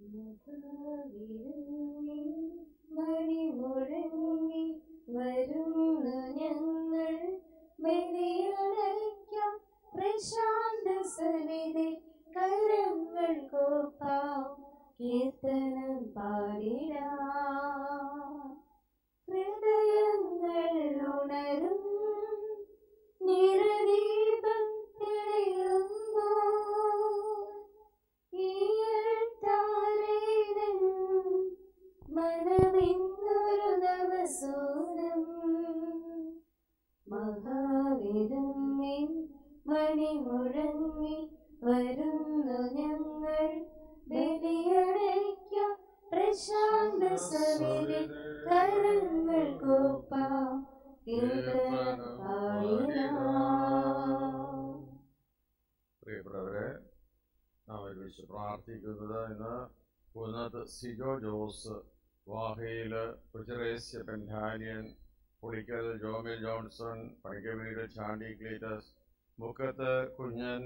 മണി മുഴങ്ങി വരുന്നു ഞങ്ങൾ ബലിയടയ്ക്കാം പ്രശാന്ത സവിധി കരങ്ങൾ കോപ്പാം കീർത്തനം പാടിടാം ഹൃദയങ്ങൾ ഉണരും നിറദീപം തെളിയുന്നു ഈയത്താരേതൻ മനമിന്നൊരു നവസൂനം മഹാവിരുന്നിൻ മണി മുഴങ്ങി വരുന്നു ഞങ്ങൾ ബലിയടയ്ക്കാം പ്രശാന്ത സവിധി കരങ്ങൾ കോപ്പാം കീർത്തനം പാടിടാം പ്രിയപ്പെട്ടവരെ നാം ഒരുമിച്ച് പ്രാർത്ഥിക്കുന്നത് ഇന്ന് പുനത് സിജോ ജോസ് വാഹയില് കുചറേസ്യ പെൻഹാനിയൻ Pulickal Jomil Johnson Panikkaveedu Chandy Cletus Mukkath Kunjan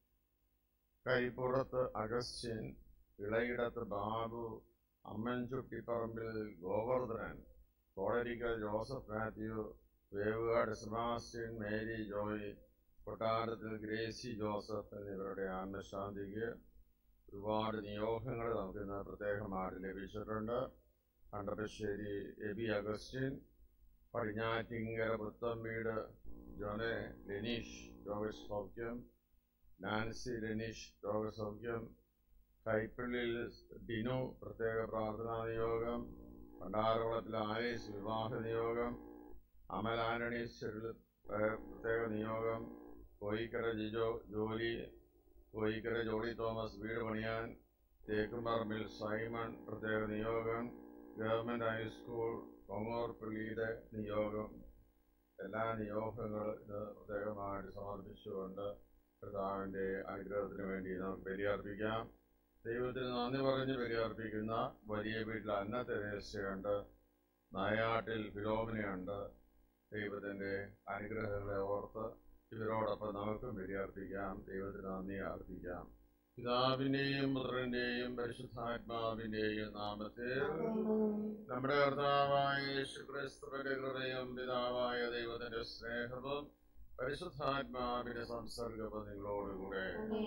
Kaippurath Augustine Elayidath Babu Ammanchuttiparambil Govardhanan Kolarikkal Joseph Mathew Vevukad Sebastian Mary Joy Kottarathil Gracy Joseph എന്നിവരുടെ ആത്മശാന്തിക്ക് ഒരുപാട് നിയോഗങ്ങൾ നമുക്കിന്ന് പ്രത്യേകമായിട്ട് ലഭിച്ചിട്ടുണ്ട് കണ്ടപ്പശ്ശേരി എബി അഗസ്റ്റിൻ പടിഞ്ഞാറ്റിങ്കര പുത്തമ്പീട് ജോനെ ലെനീഷ് രോഗസൗഖ്യം നാൻസി ലെനീഷ് രോഗസൗഖ്യം കൈപ്പള്ളിയിൽ ഡിനു പ്രത്യേക പ്രാർത്ഥനാ നിയോഗം പണ്ടാരകുളത്തിൽ ആലേസ് വിവാഹ നിയോഗം അമൽ ആന്റണി ചെറിൽ പ്രത്യേക നിയോഗം കോയിക്കര ജിജോ ജോലി കോയിക്കര ജോളി തോമസ് വീട് പണിയാൻ തേക്കുംപറമ്പിൽ സൈമൺ പ്രത്യേക നിയോഗം ഗവൺമെൻറ് ഹൈസ്കൂൾ കൊങ്ങോർപ്പള്ളിയുടെ നിയോഗം എല്ലാ നിയോഗങ്ങളും ഇത് പ്രത്യേകമായിട്ട് സമർപ്പിച്ചുകൊണ്ട് കർത്താവിൻ്റെ അനുഗ്രഹത്തിന് വേണ്ടി നമുക്ക് ബലിയർപ്പിക്കാം ദൈവത്തിന് നന്ദി പറഞ്ഞ് ബലിയർപ്പിക്കുന്ന വലിയ വീട്ടിൽ അന്ന തെരേസയുണ്ട് നായാട്ടിൽ ഫിലോമിനയുണ്ട് ദൈവത്തിൻ്റെ അനുഗ്രഹങ്ങളെ ഓർത്ത് ഇവരോടൊപ്പം നമുക്കും ബലിയർപ്പിക്കാം ദൈവത്തിന് നന്ദി അർപ്പിക്കാം പിതാവിൻ്റെയും പുത്രൻ്റെയും പരിശുദ്ധാത്മാവിൻ്റെയും നാമത്തിൽ നമ്മുടെ കർത്താവായ യേശുക്രിസ്തുവിന്റെ കൃപയും പിതാവായ ദൈവത്തിന്റെ സ്നേഹവും പരിശുദ്ധാത്മാവിന്റെ സംസർഗവും നിങ്ങളോടുകൂടെ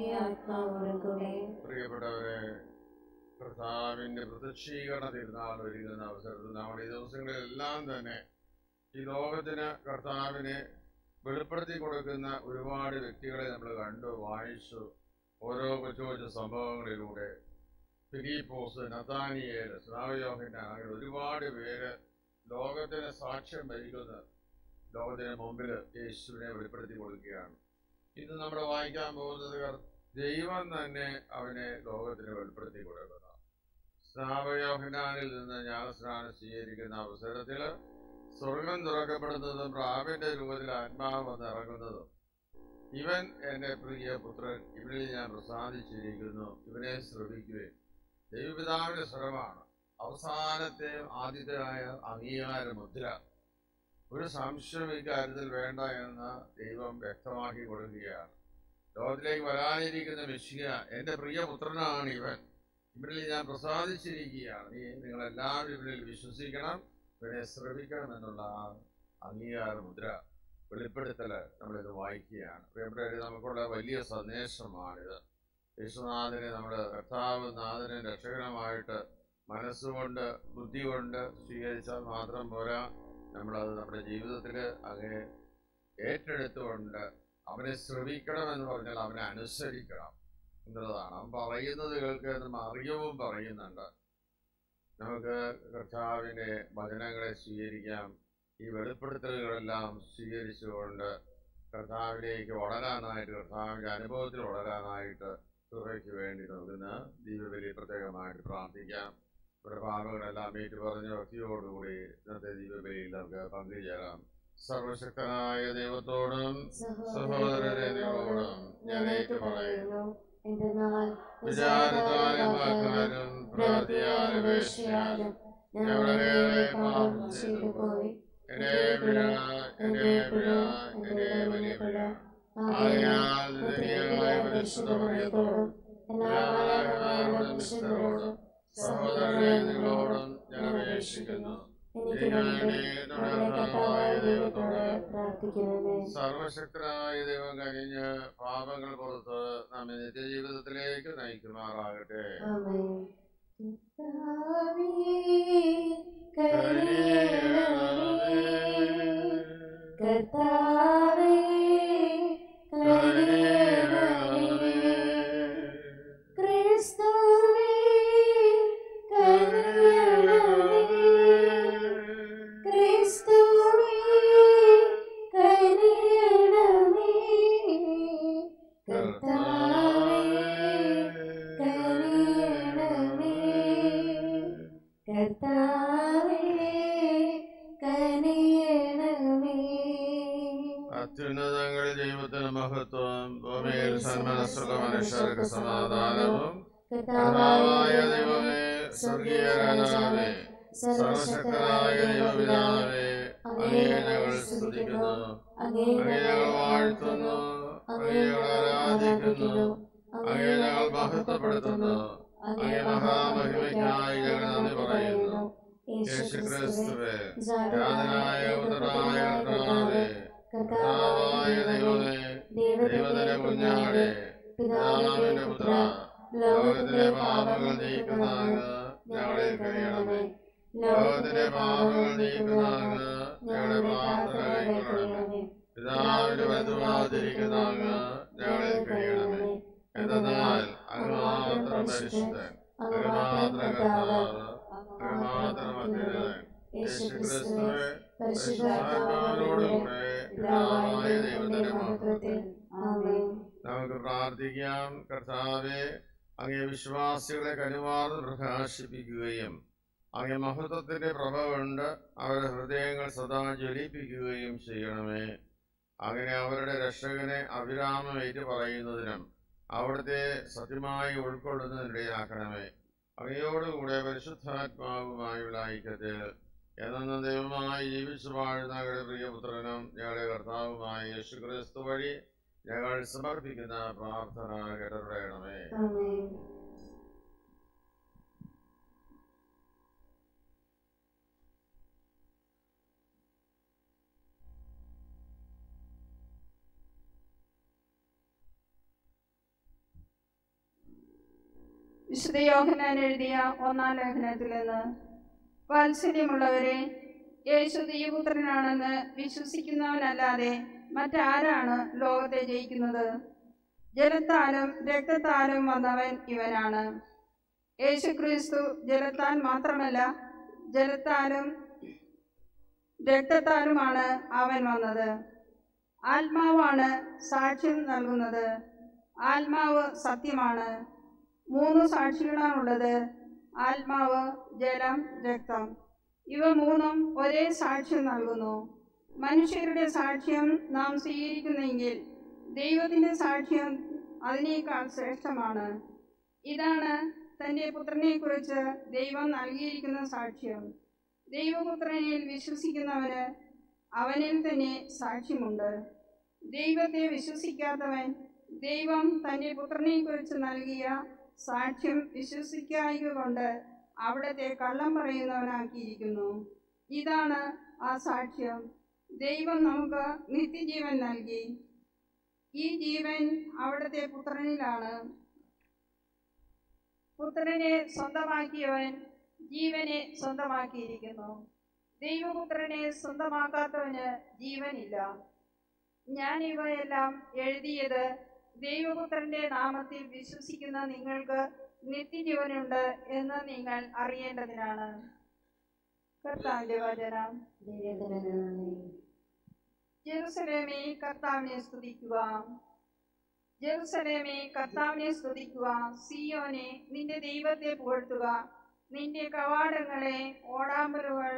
പ്രിയപ്പെട്ടവരെ കർത്താവിന്റെ പ്രത്യക്ഷീകരണ തിരുനാൾ ഒരുങ്ങുന്ന അവസരത്തിൽ നമ്മുടെ ഈ ദിവസങ്ങളിലെല്ലാം തന്നെ ഈ ലോകത്തിന് കർത്താവിനെ വെളിപ്പെടുത്തി കൊടുക്കുന്ന ഒരുപാട് വ്യക്തികളെ നമ്മൾ കണ്ടു വായിച്ചു ഓരോ കൊച്ചു കൊച്ചു സംഭവങ്ങളിലൂടെ ഫിലിപ്പോസ് നതാനിയേൽ സ്നാവയോഹന അങ്ങനെ ഒരുപാട് പേര് ലോകത്തിന് സാക്ഷ്യം വഹിക്കുന്ന ലോകത്തിന് മുമ്പിൽ യേശുവിനെ വെളിപ്പെടുത്തി കൊടുക്കുകയാണ് ഇന്ന് നമ്മൾ വായിക്കാൻ പോകുന്നത് കർ- ദൈവം തന്നെ അവനെ ലോകത്തിന് വെളിപ്പെടുത്തി കൊടുക്കുന്നു സ്നാവയോഹനാനിൽ നിന്ന് ജ്ഞാനസ്നാനം സ്വീകരിക്കുന്ന അവസരത്തിൽ സ്വർഗം തുറക്കപ്പെടുന്നതും പ്രാവിന്റെ രൂപത്തിൽ ആത്മാവ് വന്ന് ഇറങ്ങുന്നതും ഇവൻ എൻ്റെ പ്രിയ പുത്രൻ ഇവനിൽ ഞാൻ പ്രസാദിച്ചിരിക്കുന്നു ഇവനെ ശ്രമിക്കുകയും ദൈവപിതാവിന്റെ സ്വരമാണ് അവസാനത്തെ ആദ്യത്തെയായ അംഗീകാര മുദ്ര ഒരു സംശയം ഇക്കാര്യത്തിൽ വേണ്ട എന്ന് ദൈവം വ്യക്തമാക്കി കൊടുക്കുകയാണ് ലോകത്തിലേക്ക് വരാനിരിക്കുന്ന മെഷിക എൻ്റെ പ്രിയ പുത്രനാണ് ഇവൻ ഇവരിൽ ഞാൻ പ്രസാദിച്ചിരിക്കുകയാണ് നീ നിങ്ങളെല്ലാവരും ഇവരിൽ വിശ്വസിക്കണം ഇവരെ ശ്രമിക്കണം എന്നുള്ള ആ അംഗീകാര മുദ്ര വെളിപ്പെടുത്തല് നമ്മളിത് വായിക്കുകയാണ് പ്രിയപ്പെട്ടവരെ നമുക്കുള്ള വലിയ സന്ദേശമാണിത് യേശുനാഥനെ നമ്മുടെ കർത്താവ് നാഥനെ രക്ഷകനമായിട്ട് മനസ്സുകൊണ്ട് ബുദ്ധി കൊണ്ട് സ്വീകരിച്ചാൽ മാത്രം പോരാ നമ്മളത് നമ്മുടെ ജീവിതത്തിൽ അങ്ങനെ ഏറ്റെടുത്തുകൊണ്ട് അവനെ ശ്രമിക്കണം എന്ന് പറഞ്ഞാൽ അവനെ അനുസരിക്കണം എന്നുള്ളതാണ് അവൻ പറയുന്നത് കേൾക്കുന്ന അറിയവും പറയുന്നുണ്ട് നമുക്ക് കർത്താവിൻ്റെ വചനങ്ങളെ സ്വീകരിക്കാം ഈ വെളിപ്പെടുത്തലുകളെല്ലാം സ്വീകരിച്ചുകൊണ്ട് കർത്താവിലേക്ക് വളരാനായിട്ട് കർത്താവിൻ്റെ അനുഭവത്തിൽ വളരാനായിട്ട് തുറയ്ക്ക് വേണ്ടി നമുക്കിന്ന് ദീപബലി പ്രത്യേകമായിട്ട് പ്രാർത്ഥിക്കാം ഇവിടെ പാപങ്ങളെല്ലാം ഏറ്റു പറഞ്ഞ ഭക്തിയോടുകൂടി ഇന്നത്തെ ദീപബലിയിൽ നമുക്ക് പങ്കുചേരാം സർവശക്തനായ ദൈവത്തോടും സഹോദരരെ നിങ്ങളോടും ഞാൻ ഏറ്റു പറയുന്നു എന്തെന്നാൽ വിചാരത്താലും വാക്കാലും പ്രവൃത്തിയാലും അപേക്ഷയാലും ഞങ്ങളേറെ പാപം ചെയ്തു പോയി എന്റെ പിഴ എന്റെ പിഴ എന്റെ വലിയ പിഴ ആകയാൽ ദുനിയായ പരിശുദ്ധമറിയത്തോടും എല്ലാ മാലാഖമാരോടും വിശുദ്ധരോടും സഹോദരനെ നിങ്ങളോടും ഞാൻ അപേക്ഷിക്കുന്നു എനിക്ക് വേണ്ടി നമ്മുടെ കർത്താവായ ദൈവത്തോട് പ്രാർത്ഥിക്കണമേ സർവശക്തനായ ദൈവം കഴിഞ്ഞ് പാപങ്ങൾ പുറത്ത് നമ്മെ നിത്യജീവിതത്തിലേക്ക് നയിക്കുമാറാകട്ടെ ആമേൻ കർത്താവേ, കരുണയണമേ. കർത്താവേ, കരുണയണമേ. ക്രിസ്തുവേ, കരുണയണമേ. ക്രിസ്തുവേ, കരുണയണമേ. കർത്താവേ, കനിയണമേ കർത്താവേ കനിയണമേ അത്യുന്നതങ്ങളിൽ ദൈവത്തിന് മഹത്വം ഭൂമിയിൽ സന്മനസ്സുള്ള മനുഷ്യർക്ക് സമാധാനവും കർത്താവായ ദൈവമേ സ്വർഗീയ രാജാവേ സർവശക്തനായ ദൈവപിതാവേ അങ്ങേ ഞങ്ങൾ സ്തുതിക്കുന്നു അങ്ങേ അങ്ങേ ഞങ്ങൾ വാഴ്ത്തുന്നു അങ്ങേ ഞങ്ങൾ ആരാധിക്കുന്നു അങ്ങേ ഞങ്ങൾ മഹത്വപ്പെടുത്തുന്നു അങ്ങേ മഹാമഹിമയ്ക്കായി ഞങ്ങൾ നന്ദി പറയുന്നു യേശു ക്രിസ്തുവേ രാജനായ ഉത്തരായ കർത്താവേ കർത്താവായ ദൈവമേ ദൈവത്തിന്റെ കുഞ്ഞാടെ പിതാവിന്റെ പുത്ര ലോകത്തിലെ പാപങ്ങൾ നീക്കുന്ന അങ്ങ് ഞങ്ങളെ കഴിയണമേ ലോകത്തിലെ പാപങ്ങൾ നീക്കുന്ന അങ്ങ് ഞങ്ങളുടെ പ്രാർത്ഥന കൈക്കൊള്ളണമേ പിതാവിന്റെ ബന്ധുവാതിരിക്കുന്ന അങ്ങ് ഞങ്ങളെ കഴിയണമേ എന്തെന്നാൽ അങ്ങ് മാത്രം പരിശുദ്ധൻ അങ്ങ് മാത്രം കർത്താവ് അങ്ങ് മാത്രം അത്യുന്നതൻ യേശു ക്രിസ്തുവേ പരിശുദ്ധാത്മാവിനോടുകൂടെ പിതാവായ ദൈവത്തിന്റെ മഹത്വത്തിൽ ആമേൻ നമുക്ക് പ്രാർത്ഥിക്കാം കർത്താവെ അങ്ങേ വിശ്വാസികളെ കരുവാർന്ന് പ്രകാശിപ്പിക്കുകയും അങ്ങേ മഹത്വത്തിന്റെ പ്രഭ കൊണ്ട് അവരുടെ ഹൃദയങ്ങൾ സദാ ജ്വലിപ്പിക്കുകയും ചെയ്യണമേ അങ്ങനെ അവരുടെ രക്ഷകനെ അവിരാമം ഏറ്റു പറയുന്നതിനും അവിടുത്തെ സത്യമായി ഉൾക്കൊള്ളുന്നതിനിടയാക്കണമേ അങ്ങയോടുകൂടെ പരിശുദ്ധാത്മാവുമായുള്ള ഐക്യത്തിൽ എന്ന ദൈവമായി ജീവിച്ചു വാഴുന്ന ഞങ്ങളുടെ പ്രിയപുത്രനും ഞങ്ങളുടെ കർത്താവുമായ യേശു ക്രിസ്തു വഴി ഞങ്ങൾ സമർപ്പിക്കുന്ന പ്രാർത്ഥന കേട്ടറിയണമേ ആമേൻ വിശുദ്ധ യോഹനാൻ എഴുതിയ ഒന്നാം ലേഖനത്തിൽ നിന്ന് വാത്സല്യമുള്ളവരെ യേശു ദൈവപുത്രനാണെന്ന് വിശ്വസിക്കുന്നവനല്ലാതെ മറ്റാരാണ് ലോകത്തെ ജയിക്കുന്നത് ജലത്താലും രക്തത്താലും വന്നവൻ ഇവനാണ് യേശു ക്രിസ്തു ജലത്താൽ മാത്രമല്ല ജലത്താലും രക്തത്താലുമാണ് അവൻ വന്നത് ആത്മാവാണ് സാക്ഷ്യം നൽകുന്നത് ആത്മാവ് സത്യമാണ് മൂന്ന് സാക്ഷികളാണുള്ളത് ആത്മാവ് ജലം രക്തം ഇവ മൂന്നും ഒരേ സാക്ഷ്യം നൽകുന്നു മനുഷ്യരുടെ സാക്ഷ്യം നാം സ്വീകരിക്കുന്നെങ്കിൽ ദൈവത്തിൻ്റെ സാക്ഷ്യം അതിനേക്കാൾ ശ്രേഷ്ഠമാണ് ഇതാണ് തൻ്റെ പുത്രനെക്കുറിച്ച് ദൈവം നൽകിയിരിക്കുന്ന സാക്ഷ്യം ദൈവപുത്രനിൽ വിശ്വസിക്കുന്നവന് അവനിൽ തന്നെ സാക്ഷ്യമുണ്ട് ദൈവത്തെ വിശ്വസിക്കാത്തവൻ ദൈവം തൻ്റെ പുത്രനെക്കുറിച്ച് നൽകിയ സാക്ഷ്യം വിശ്വസിക്കായക കൊണ്ട് അവിടത്തെ കള്ളം പറയുന്നവനാക്കിയിരിക്കുന്നു ഇതാണ് ആ സാക്ഷ്യം ദൈവം നമുക്ക് നിത്യജീവൻ നൽകി ഈ ജീവൻ അവിടുത്തെ പുത്രനിലാണ് പുത്രനെ സ്വന്തമാക്കിയവൻ ജീവനെ സ്വന്തമാക്കിയിരിക്കുന്നു ദൈവപുത്രനെ സ്വന്തമാക്കാത്തവന് ജീവനില്ല ഞാൻ ഇവയെല്ലാം എഴുതിയത് ദൈവപുത്രന്റെ നാമത്തിൽ വിശ്വസിക്കുന്ന നിങ്ങൾക്ക് നിത്യജീവനുണ്ട് എന്ന് നിങ്ങൾ അറിയേണ്ടതിനാണ് കർത്താവിന്റെ വചനം ദൈവത്തിന് നന്ദി ജെറുസലേമേ കർത്താവിനെ സ്തുതിക്കുക ജെറുസലേമേ കർത്താവിനെ സ്തുതിക്കുക സിയോനെ നിന്റെ ദൈവത്തെ പുകഴ്ത്തുക നിന്റെ കവാടങ്ങളെ ഓടാമ്പലുകൾ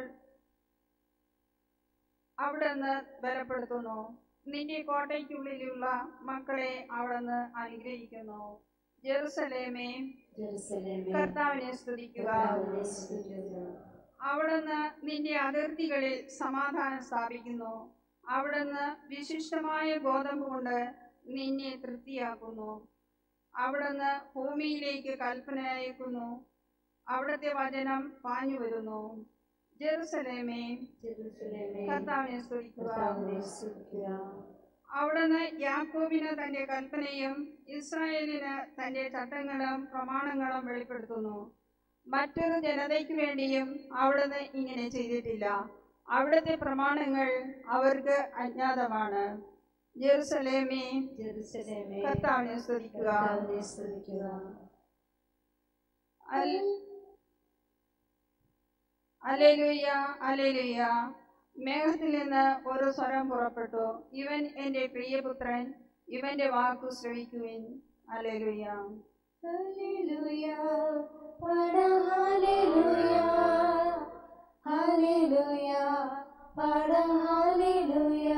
അവിടുന്ന് ബലപ്പെടുത്തുന്നു നിന്റെ കോട്ടയ്ക്കുള്ളിലുള്ള മക്കളെ അവിടുന്ന് അനുഗ്രഹിക്കുന്നു ജെറുസലേമേ ജെറുസലേമേ കർത്താവിനെ സ്തുതിക്കുക കർത്താവിനെ സ്തുതിക്കുക അവിടുന്ന് നിന്റെ അതിർത്തികളിൽ സമാധാനം സ്ഥാപിക്കുന്നു അവിടുന്ന് വിശിഷ്ടമായ ഗോതമ്പ് കൊണ്ട് നിന്നെ തൃപ്തിയാക്കുന്നു അവിടുന്ന് ഭൂമിയിലേക്ക് കൽപ്പന അയക്കുന്നു അവിടുത്തെ വചനം പാഞ്ഞു വരുന്നു ജെറുസലേമേ ജെറുസലേമേ കർത്താവിനെ സ്തുതിക്കുക കർത്താവിനെ സ്തുതിക്കുക അവിടുന്ന് യാക്കോബിന് തന്റെ കൽപ്പനയും ഇസ്രായേലിന് തന്റെ ചട്ടങ്ങളും പ്രമാണങ്ങളും വെളിപ്പെടുത്തുന്നു മറ്റൊരു ജനതയ്ക്ക് വേണ്ടിയും അവിടുന്ന് ഇങ്ങനെ ചെയ്തിട്ടില്ല അവിടുത്തെ പ്രമാണങ്ങൾ അവർക്ക് അജ്ഞാതമാണ് ജെറുസലേമേ ജെറുസലേമേ കർത്താവിനെ സ്തുതിക്കുക കർത്താവിനെ സ്തുതിക്കുക അൽ- അലേലുയ്യ അലേലുയ്യ മേഘത്തിൽ നിന്ന് ഒരു സ്വരം പുറപ്പെട്ടു ഇവൻ എൻ്റെ പ്രിയപുത്രൻ ഇവന്റെ വാക്കു ശ്രവിക്കുവിൻ അലേലുയ്യ ഹല്ലേലൂയ പാട ഹല്ലേലൂയ ഹല്ലേലൂയ പാട ഹല്ലേലൂയ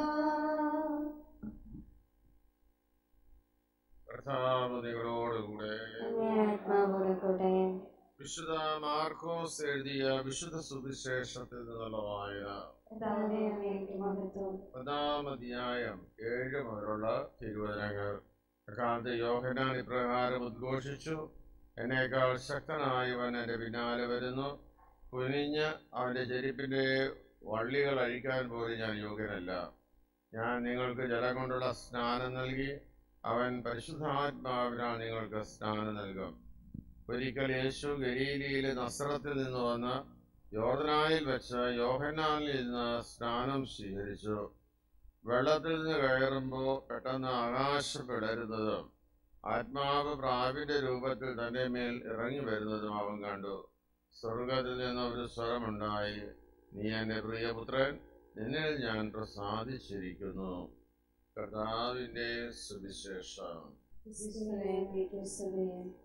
കർത്താവ് നിങ്ങളോടുകൂടെ അങ്ങേ ആത്മാവോടെ കൂടെ വിശുദ്ധ മാർക്കോസ് എഴുതിയ വിശുദ്ധ സുവിശേഷത്തിൽ നിന്നുള്ള വായന കർത്താവേ അങ്ങേക്ക് മഹത്വം ഒന്നാം അധ്യായം ഏഴ് മുതലുള്ള തിരുവചനങ്ങൾ അക്കാലത്ത് യോഹനാൻ ഇപ്രകാരം ഉദ്ഘോഷിച്ചു എന്നേക്കാൾ ശക്തനായവൻ എൻ്റെ പിന്നാലെ വരുന്നു കുനിഞ്ഞ് അവൻ്റെ ചെരുപ്പിൻ്റെ വള്ളികൾ അഴിക്കാൻ പോലും ഞാൻ യോഗ്യനല്ല ഞാൻ നിങ്ങൾക്ക് ജലം കൊണ്ടുള്ള സ്നാനം നൽകി അവൻ പരിശുദ്ധാത്മാവിനാൽ നിങ്ങൾക്ക് സ്നാനം നൽകും ഒരിക്കൽ യേശു ഗലീലിയിലെ നസ്രത്തിൽ നിന്ന് വന്ന് യോർദനായിൽ വെച്ച് യോഹന്നാനിൽ നിന്ന് സ്നാനം സ്വീകരിച്ചു വെള്ളത്തിൽ നിന്ന് കയറുമ്പോൾ പെട്ടെന്ന് ആകാശം പിളരുന്നതും ആത്മാവ് പ്രാവിന്റെ രൂപത്തിൽ തന്റെ മേൽ ഇറങ്ങി വരുന്നതും അവൻ കണ്ടു സ്വർഗത്തിൽ നിന്ന് ഒരു സ്വരമുണ്ടായി നീ എൻ്റെ പ്രിയപുത്രൻ നിന്നിൽ ഞാൻ പ്രസാദിച്ചിരിക്കുന്നു കർത്താവിൻ്റെ സുവിശേഷം ക്രിസ്തുവേ ക്രിസ്തുവേ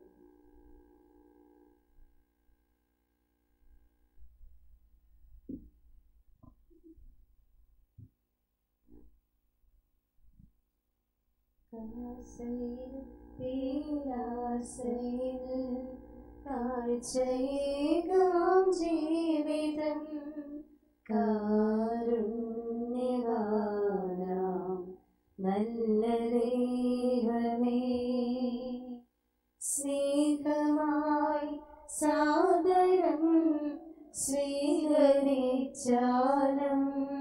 കാസയിൽ പീലാസയിൽ കാഴ്ചയേകാം ജീവിതം കാരുണ്യവാനാം നല്ല ദൈവമേ സ്നേഹമായി സാദരം സ്വീകരിച്ചാലും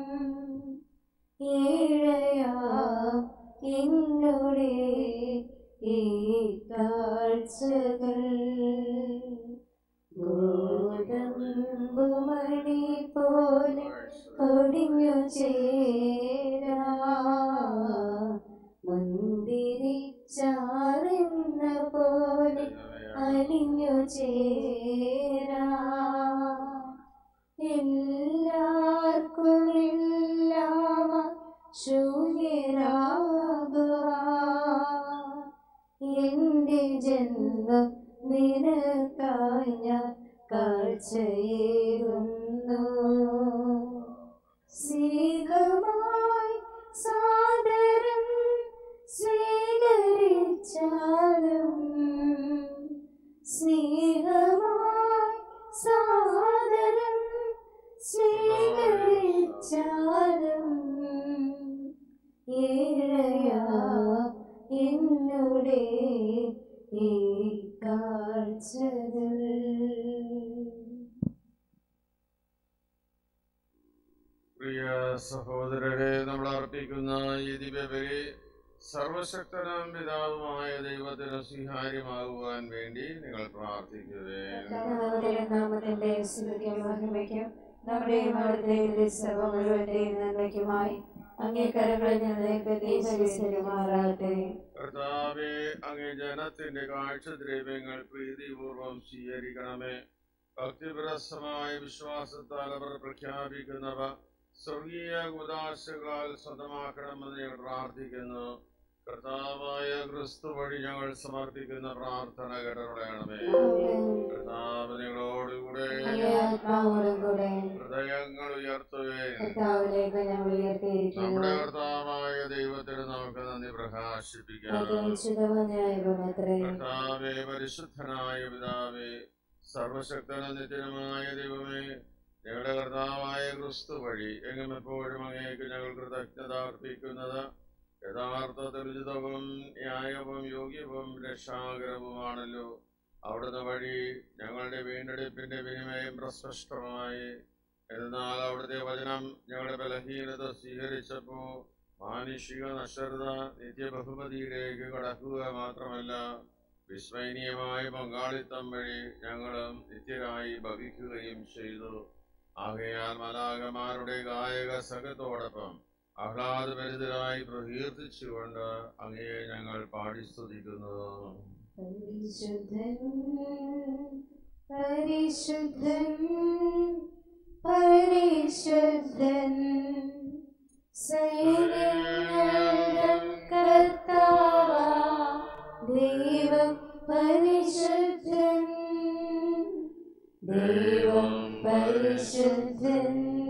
ഏഴയാ എന്നോടെ ഈ കാഴ്ചകൾ ഗോതമ്പുമണി പോലെ കൊടിഞ്ഞു ചേരാ മുന്തിരി ചാറുന്ന പോലെ അലിഞ്ഞു ചേരാ എല്ലാവർക്കും എല്ലാം ശൂന്യരാകുക എന്റെ ജന്മം നിനക്കായി ഞാൻ കാഴ്ചയേകുന്നു സ്നേഹമായി സാദരം സ്വീകരിച്ചാലും സ്നേഹമായി സാദരം സ്വീകരിച്ചാലും ഏഴയാ എന്നോടെ ഈ കാഴ്ചകൾ പ്രിയ സഹോദരരെ നമ്മൾ അർപ്പിക്കുന്ന ഈ ദിവ്യബലി സർവശക്തനാം പിതാവുമായ ദൈവത്തിന് സ്വീകാര്യമാകുവാൻ വേണ്ടി നിങ്ങൾ പ്രാർത്ഥിക്കുകയും കർത്താവിന്റെ നാമത്തിന്റെ സ്തുതിക്കും മഹിമയ്ക്കും നമ്മുടെയും അവിടുത്തെ സർവ മുഴുവന്റെയും നന്മയ്ക്കുമായി അങ്ങേ കരങ്ങളിൽ ഞങ്ങളെ ദീപമാറാകട്ടെ കർത്താവെ അങ്ങേ ജനത്തിന്റെ കാഴ്ചദ്രവ്യങ്ങൾ പ്രീതിപൂർവം സ്വീകരിക്കണമേ ഭക്തിപരസമായ വിശ്വാസത്താൽ അവർ പ്രഖ്യാപിക്കുന്നവ സ്വർഗീയ ഉദാശകളാൽ സ്വന്തമാക്കണമെന്ന് ഞങ്ങൾ പ്രാർത്ഥിക്കുന്നു കർത്താവായ ക്രിസ്തു വഴി ഞങ്ങൾ സമർപ്പിക്കുന്ന പ്രാർത്ഥന കേട്ടറിയണമേ കർത്താവ് നിങ്ങളോടുകൂടെ അങ്ങേ ആത്മാവോടും കൂടെ ഹൃദയങ്ങൾ ഉയർത്തുകയും കർത്താവിലേക്ക് ഞങ്ങൾ ഉയർത്തിയിരിക്കുന്നു നമ്മുടെ കർത്താവായ ദൈവത്തിന് നമുക്ക് നന്ദി പ്രകാശിപ്പിക്കാം അത് ഉചിതമത്രേ കർത്താവേ പരിശുദ്ധനായ പിതാവേ സർവശക്തന നിത്യനുമായ ദൈവമേ ഞങ്ങളുടെ കർത്താവായ ക്രിസ്തു വഴി എങ്ങും എപ്പോഴും അങ്ങേക്ക് ഞങ്ങൾ കൃതജ്ഞത അർപ്പിക്കുന്നത് യഥാർത്ഥത്തിൽ ഉചിതവും ന്യായവും യോഗ്യവും രക്ഷാകരവുമാണല്ലോ അവിടുന്ന് വഴി ഞങ്ങളുടെ വീണ്ടെടുപ്പിന്റെ വിനിമയം പ്രസ്പഷ്ടമായി എന്നാൽ അവിടുത്തെ വചനം ഞങ്ങളുടെ ബലഹീനത സ്വീകരിച്ചപ്പോ മാനുഷിക നശ്വരത നിത്യബഹുമതിയിലേക്ക് കടക്കുക മാത്രമല്ല വിസ്മയനീയമായ പങ്കാളിത്തം വഴി ഞങ്ങളും നിത്യരായി ഭവിക്കുകയും ചെയ്തു ആകയാൽ മലാകമാരുടെ ഗായക സഖത്തോടൊപ്പം ആഹ്ലാദഭരിതരായി പ്രകീർത്തിച്ചുകൊണ്ട് അങ്ങയെ ഞങ്ങൾ പാടി സ്തുതിക്കുന്നു പരിശുദ്ധൻ പരിശുദ്ധൻ പരിശുദ്ധൻ സൈന്യങ്ങളുടെ കർത്താവ ദൈവം പരിശുദ്ധൻ ദൈവം പരിശുദ്ധൻ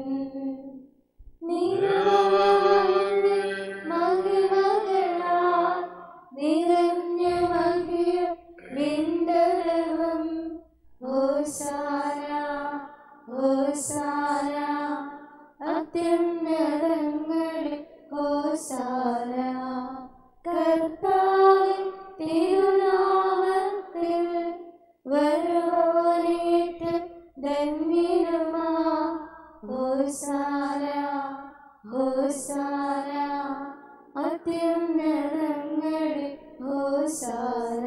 നിറവാർന്ന മഹിമകളാൽ നിറഞ്ഞ മഹിം നിന്ദരവും ഹോസാന ഹോസാന അത്യുന്നതങ്ങളിൽ ഹോസാന കർത്താവിൻ തിരുനാമത്തിൽ വരുവോനേറ്റ് ധന്യനുമാ ഹോസാന ഹോസാന അത്യുന്നതങ്ങളിൽ ഹോസാന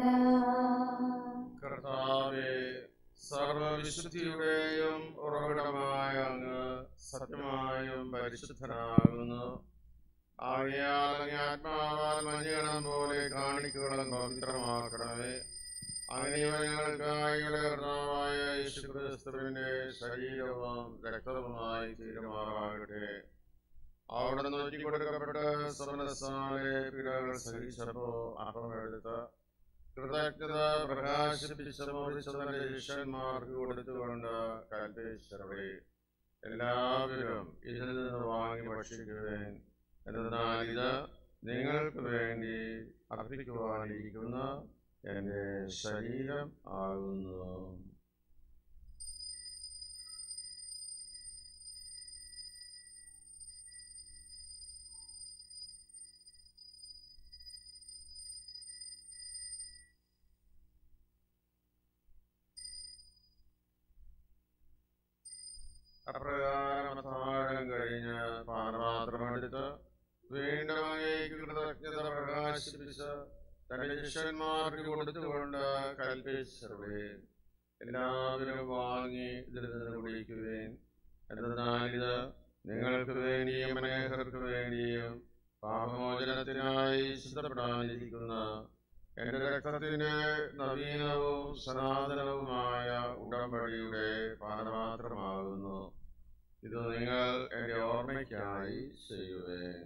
കർത്താവെ സർവവിശുദ്ധിയുടെയും ഉറവിടമായ അങ്ങ് സത്യമായും പരിശുദ്ധനാകുന്നു ആകയാൽ അങ്ങ് ആത്മാവാൽ മഞ്ഞണം പോലെ കാണിക്കുകളും പവിത്രമാക്കണമേ അങ്ങനെ ഞങ്ങൾക്കായി കർത്താവായ യേശുക്രിസ്തുവിന്റെ ശരീരവും രക്തവുമായി തീരുമാറാകട്ടെ അവിടെ നോക്കി കൊടുക്കപ്പെട്ട സ്വപ്നസാലെ പിഴകൾ സഹിച്ചപ്പോ അപ്പമെടുത്ത് കൃതജ്ഞത പ്രകാശിപ്പിച്ച മോറിച്ചതിന്റെ ശിഷ്യന്മാർക്ക് കൊടുത്തുകൊണ്ട് കൽപ്പേശ്വരവേ എല്ലാവരും ഇതിൽ നിന്ന് വാങ്ങി ഭക്ഷിക്കുവേൻ എന്നാൽ ഇത് നിങ്ങൾക്ക് വേണ്ടി അർപ്പിക്കുവാനിരിക്കുന്ന എൻ്റെ ശരീരം ആകുന്നു അപ്രകാരം താഴം കഴിഞ്ഞ് പാനപാത്രമെടുത്ത് വീണ്ടും അങ്ങേക്ക് കൃതജ്ഞത പ്രകാശിപ്പിച്ച് തന്റെ ശിഷ്യന്മാർക്ക് കൊടുത്തുകൊണ്ട് കൽപ്പിച്ചവേ എല്ലാവരും വാങ്ങി ഇതിൽ നിന്ന് കുടിക്കുവേൻ എന്നാൽ ഇത് നിങ്ങൾക്ക് വേണ്ടിയും അനേകർക്ക് വേണ്ടിയും പാപമോചനത്തിനായി ചിന്തപ്പെടാനിരിക്കുന്ന എന്റെ രക്തത്തിന് നവീനവും സനാതനവുമായ ഉടമ്പടിയുടെ പാനപാത്രമാകുന്നു ഇത് നിങ്ങൾ എന്റെ ഓർമ്മയ്ക്കായി ചെയ്യുവേൻ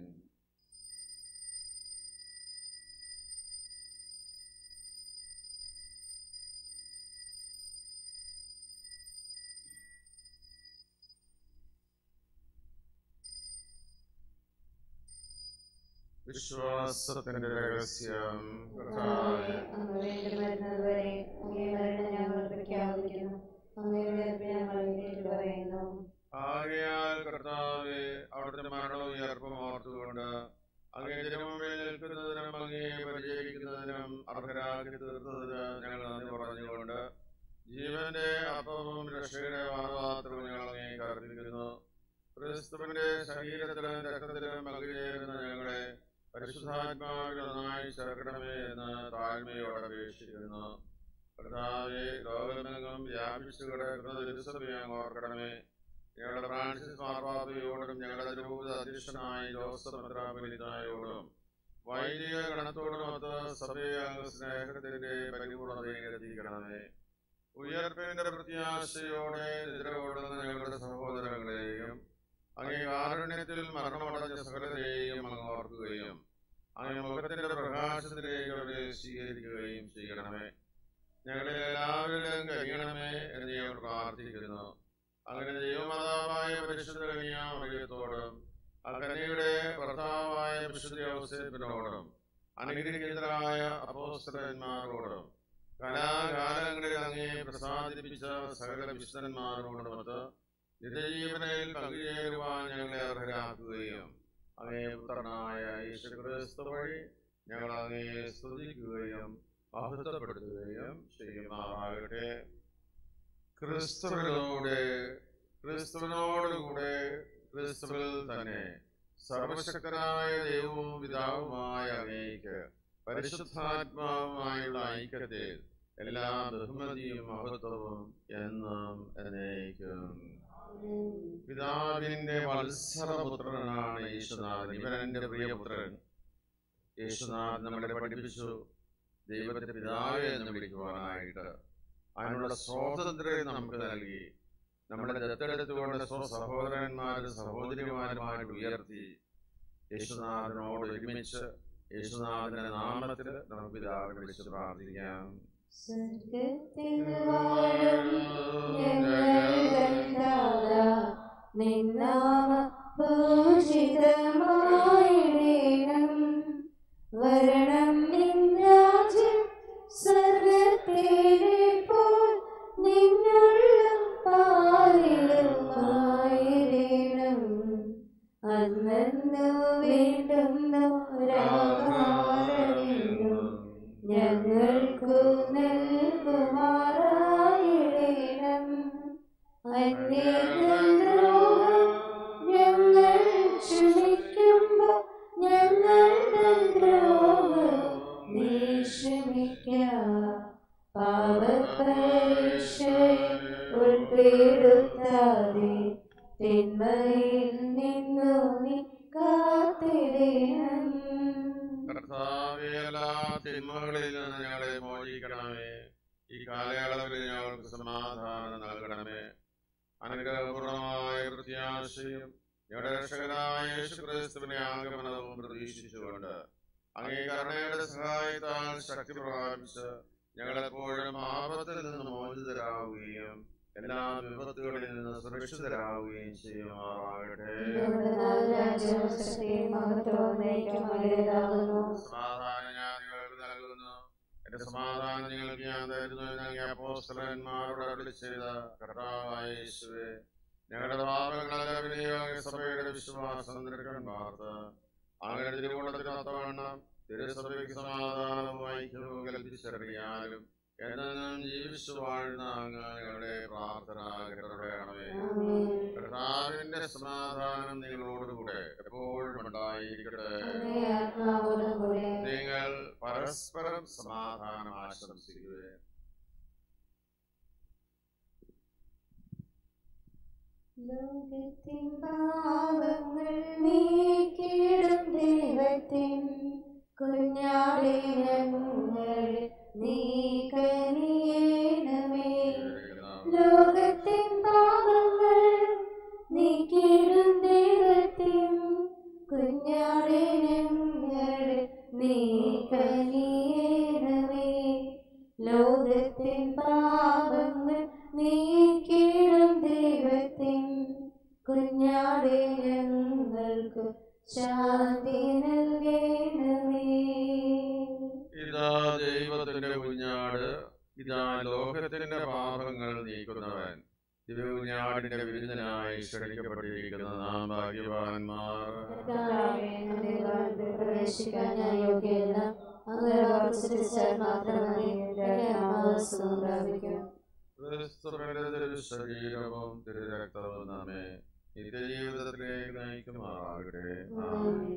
വിശ്വാസത്തിന്റെ രഹസ്യം കർത്താവേ, അങ്ങ് വീണ്ടും വരുന്നതുവരെ അങ്ങേ മരണം ഞങ്ങൾ പ്രഖ്യാപിക്കുന്നു അങ്ങയുടെ ഉയർപ്പ് ഞങ്ങൾ എഴുന്നേറ്റ് പറയുന്നു ആകയാൽ കർത്താവെ അവിടുത്തെ മരണവും ഉയർപ്പും ഓർത്തുകൊണ്ട് അങ്ങേ ജനമുമ്പിൽ നിൽക്കുന്നതിനും അങ്ങേ പരിചരിക്കുന്നതിനും അർഹരാക്കി തീർത്തതിന് ഞങ്ങൾ നന്ദി പറഞ്ഞുകൊണ്ട് ജീവന്റെ അപ്പവും രക്ഷയുടെ വാദപാത്രവും ഞങ്ങൾ അങ്ങേക്ക് അർപ്പിക്കുന്നു ക്രിസ്തുവിന്റെ ശരീരത്തിലും രക്തത്തിലും പങ്കുചേരുന്ന ഞങ്ങളെ പരിശുദ്ധാത്മാവിൽ നന്നായി ചേർക്കണമേ എന്ന് താഴ്മയോടെ അപേക്ഷിക്കുന്നു കർത്താവെ ലോകമെങ്ങും വ്യാപിച്ചു കിടക്കുന്ന തിരുസഭയെ ഓർക്കണമേ ഞങ്ങളുടെ ഫ്രാൻസിസ് മാർപ്പാപ്പയോടും ഞങ്ങളുടെ രൂപത അധ്യക്ഷനായ ജോസഫ് മെത്രാപൊലീത്തായോടും വൈദിക ഗണത്തോടുമൊത്ത് സഭയെ അങ്ങ് സ്നേഹത്തിന്റെ പരിപൂർണതയിൽ എത്തിക്കണമേ ഉയർപ്പിന്റെ പ്രത്യാശയോടെ നിദ്രകൊള്ളുന്ന ഞങ്ങളുടെ സഹോദരങ്ങളെയും അങ്ങേ കാരുണ്യത്തിൽ മരണമടഞ്ഞ സകലരെയും അങ്ങ് ഓർക്കുകയും അങ്ങേ മുഖത്തിന്റെ പ്രകാശത്തിലേക്ക് അവരെ സ്വീകരിക്കുകയും ചെയ്യണമേ ഞങ്ങളെ എല്ലാവരിലും കഴിയണമേ എന്ന് ഞങ്ങൾ പ്രാർത്ഥിക്കുന്നു അങ്ങനെ ദൈവമാതാവായ പരിശുദ്ധ കന്യാമറിയത്തോടും അകനയുടെ ഭർത്താവായ വിശുദ്ധ ഔസേപ്പിനോടും അനുഗ്രഹീതരായ അപ്പോസ്തലന്മാരോടും കലാകാലങ്ങളിൽ അങ്ങേ പ്രസാദിപ്പിച്ച സകല വിശുദ്ധന്മാരോടുമൊത്ത് നിത്യജീവനിൽ പങ്കുചേരുവാൻ ഞങ്ങളെ അർഹരാക്കുകയും അങ്ങേ പുത്രനായ യേശുക്രിസ്തു വഴി ഞങ്ങൾ അങ്ങയെ സ്തുതിക്കുകയും മഹത്വപ്പെടുത്തുകയും ചെയ്യുമാറാകട്ടെ ക്രിസ്തുവിലൂടെ ക്രിസ്തുവിനോടുകൂടെ ക്രിസ്തുവിൽ തന്നെ സർവശക്തനായ ദൈവവും പിതാവുമായ അങ്ങേക്ക് പരിശുദ്ധാത്മാവുമായുള്ള ഐക്യത്തിൽ എല്ലാ ബഹുമതിയും മഹത്വവും എന്നും എന്നേക്കും പിതാവിന്റെ വത്സരപുത്രനാണ് യേശുനാഥൻ ഇവൻ എൻ്റെ പ്രിയപുത്രൻ യേശുനാഥ് നമ്മളെ പഠിപ്പിച്ചു ദൈവത്തിന്റെ പിതാവെ എന്ന് വിളിക്കുവാനായിട്ട് അതിനുള്ള സ്വാതന്ത്ര്യം നമുക്ക് നൽകി നമ്മളെ ദത്തെടുത്തുകൊണ്ട് സ്വ സഹോദരന്മാരും സഹോദരിമാരുമായിട്ട് ഉയർത്തി യേശുനാഥനോട് ഒരുമിച്ച് യേശുനാഥന്റെ നാമത്തിൽ നമുക്ക് പിതാവിനെ വിളിച്ച് പ്രാർത്ഥിക്കാം സ്വർഗത്തിൽ വാഴും ഞങ്ങളുടെ നാഥാ, നിന്നാമ പൂജിതമായിടേണം വരണം നിൻ രാജ്യം സ്വർഗത്തിലെ പോൽ നിന്നുള്ള പാലിലുമായിടേണം അന്നു വേണ്ടുന്നൊരാഹാരമെന്നും ഞങ്ങൾക്കു നൽകുമാറായിടേണം അന്യദ്രോഹം ഞങ്ങൾ ക്ഷമിക്കുമ്പോൾ ഞങ്ങളുടെ ദ്രോഹം നീ ക്ഷമിക്കാം പാപപരീക്ഷയിൽ ഉൾപ്പെടുത്താതെ തിന്മയിൽ നിന്നു നീ കാത്തിടേണം കർത്താവേ എല്ലാ തിന്മകളിൽ നിന്ന് ഞങ്ങളെ മോചിക്കണമേ ഈ കാലയളവിൽ ഞങ്ങൾക്ക് സമാധാനം നൽകണമേ അനുഗ്രഹപൂർണമായ പ്രത്യാശയും ഞങ്ങളുടെ രക്ഷകനായ യേശുക്രിസ്തുവിനെ ആഗമനവും പ്രതീക്ഷിച്ചുകൊണ്ട് അങ്ങേ കരുണയുടെ സഹായത്താൽ ശക്തി പ്രാപിച്ച് ഞങ്ങളെപ്പോഴും ആപത്തിൽ നിന്ന് മോചിതരാകുകയും എല്ലാ വിപത്തുകളിൽ നിന്ന് സുരക്ഷിതരാകുകയും ചെയ്യുമാറാകട്ടെ സമാധാനം ഞാൻ നിങ്ങൾക്ക് നൽകുന്നു എന്റെ സമാധാനം നിങ്ങൾക്ക് ഞാൻ തരുന്നു എന്ന് അപ്പോസ്തലന്മാരോട് അരുളി ചെയ്ത കർത്താവായ യേശുവേ ഞങ്ങളുടെ പാപങ്ങളെ വിനിയോഗ സഭയുടെ വിശ്വാസം നിരക്കൻ വാർത്ത അങ്ങനെ തിരുവോണത്തിനൊത്തവണ്ണം തിരുസഭയ്ക്ക് സമാധാനവും ഐക്യവും കൽപ്പിച്ചറിയാനും എന്നും ജീവിച്ചു വാഴുന്ന അങ്ങ് ഞങ്ങളുടെ പ്രാർത്ഥന കേട്ടറിയണമേ കർത്താവിന്റെ സമാധാനം നിങ്ങളോടുകൂടെ എപ്പോഴും ഉണ്ടായിരിക്കട്ടെ നിങ്ങൾ പരസ്പരം സമാധാനം ആശംസിക്കുകയും ലോകത്തിൻ പാപങ്ങൾ നീക്കിടും ദൈവത്തിൻ കുഞ്ഞാടെ ഞങ്ങൾ നീ കനിയേണമേ ലോകത്തിൻ പാപങ്ങൾ നീക്കിടും ദൈവത്തിൻ കുഞ്ഞാടെ ഞങ്ങൾ നീ കനിയേണമേ ലോകത്തിൻ പാപങ്ങൾ നീക്കിടും ദൈവത്തിൻ കുഞ്ഞാടെ ഞങ്ങൾക്ക് ശാന്തി നൽകണമേ ഇതാ ദൈവത്തിന്റെ കുഞ്ഞാട് ഇതാ ലോകത്തിന്റെ പാപങ്ങൾ നീക്കുന്നവൻ ദിവകുഞ്ഞാടിന്റെ വിരുദ്ധനായി ക്ഷണിക്കപ്പെട്ടിരിക്കുന്ന നാം ഭാഗ്യവാന്മാർ കർത്താവേ, നിന്റെ ഭവനത്തിൽ പ്രവേശിക്കാൻ ഞാൻ യോഗ്യയല്ല അങ്ങ് വാക്ക് ശ്രദ്ധിച്ചാൽ മാത്രം മതി എന്റെ ആത്മാവസ്ഥ പ്രാപിക്കും ക്രിസ്തുവിന്റെ തിരുശരീരവും തിരുരക്തവും നമ്മെ നിത്യജീവിതത്തിലേക്ക് നയിക്കുമാറാകട്ടെ ആമേൻ. ആമേൻ.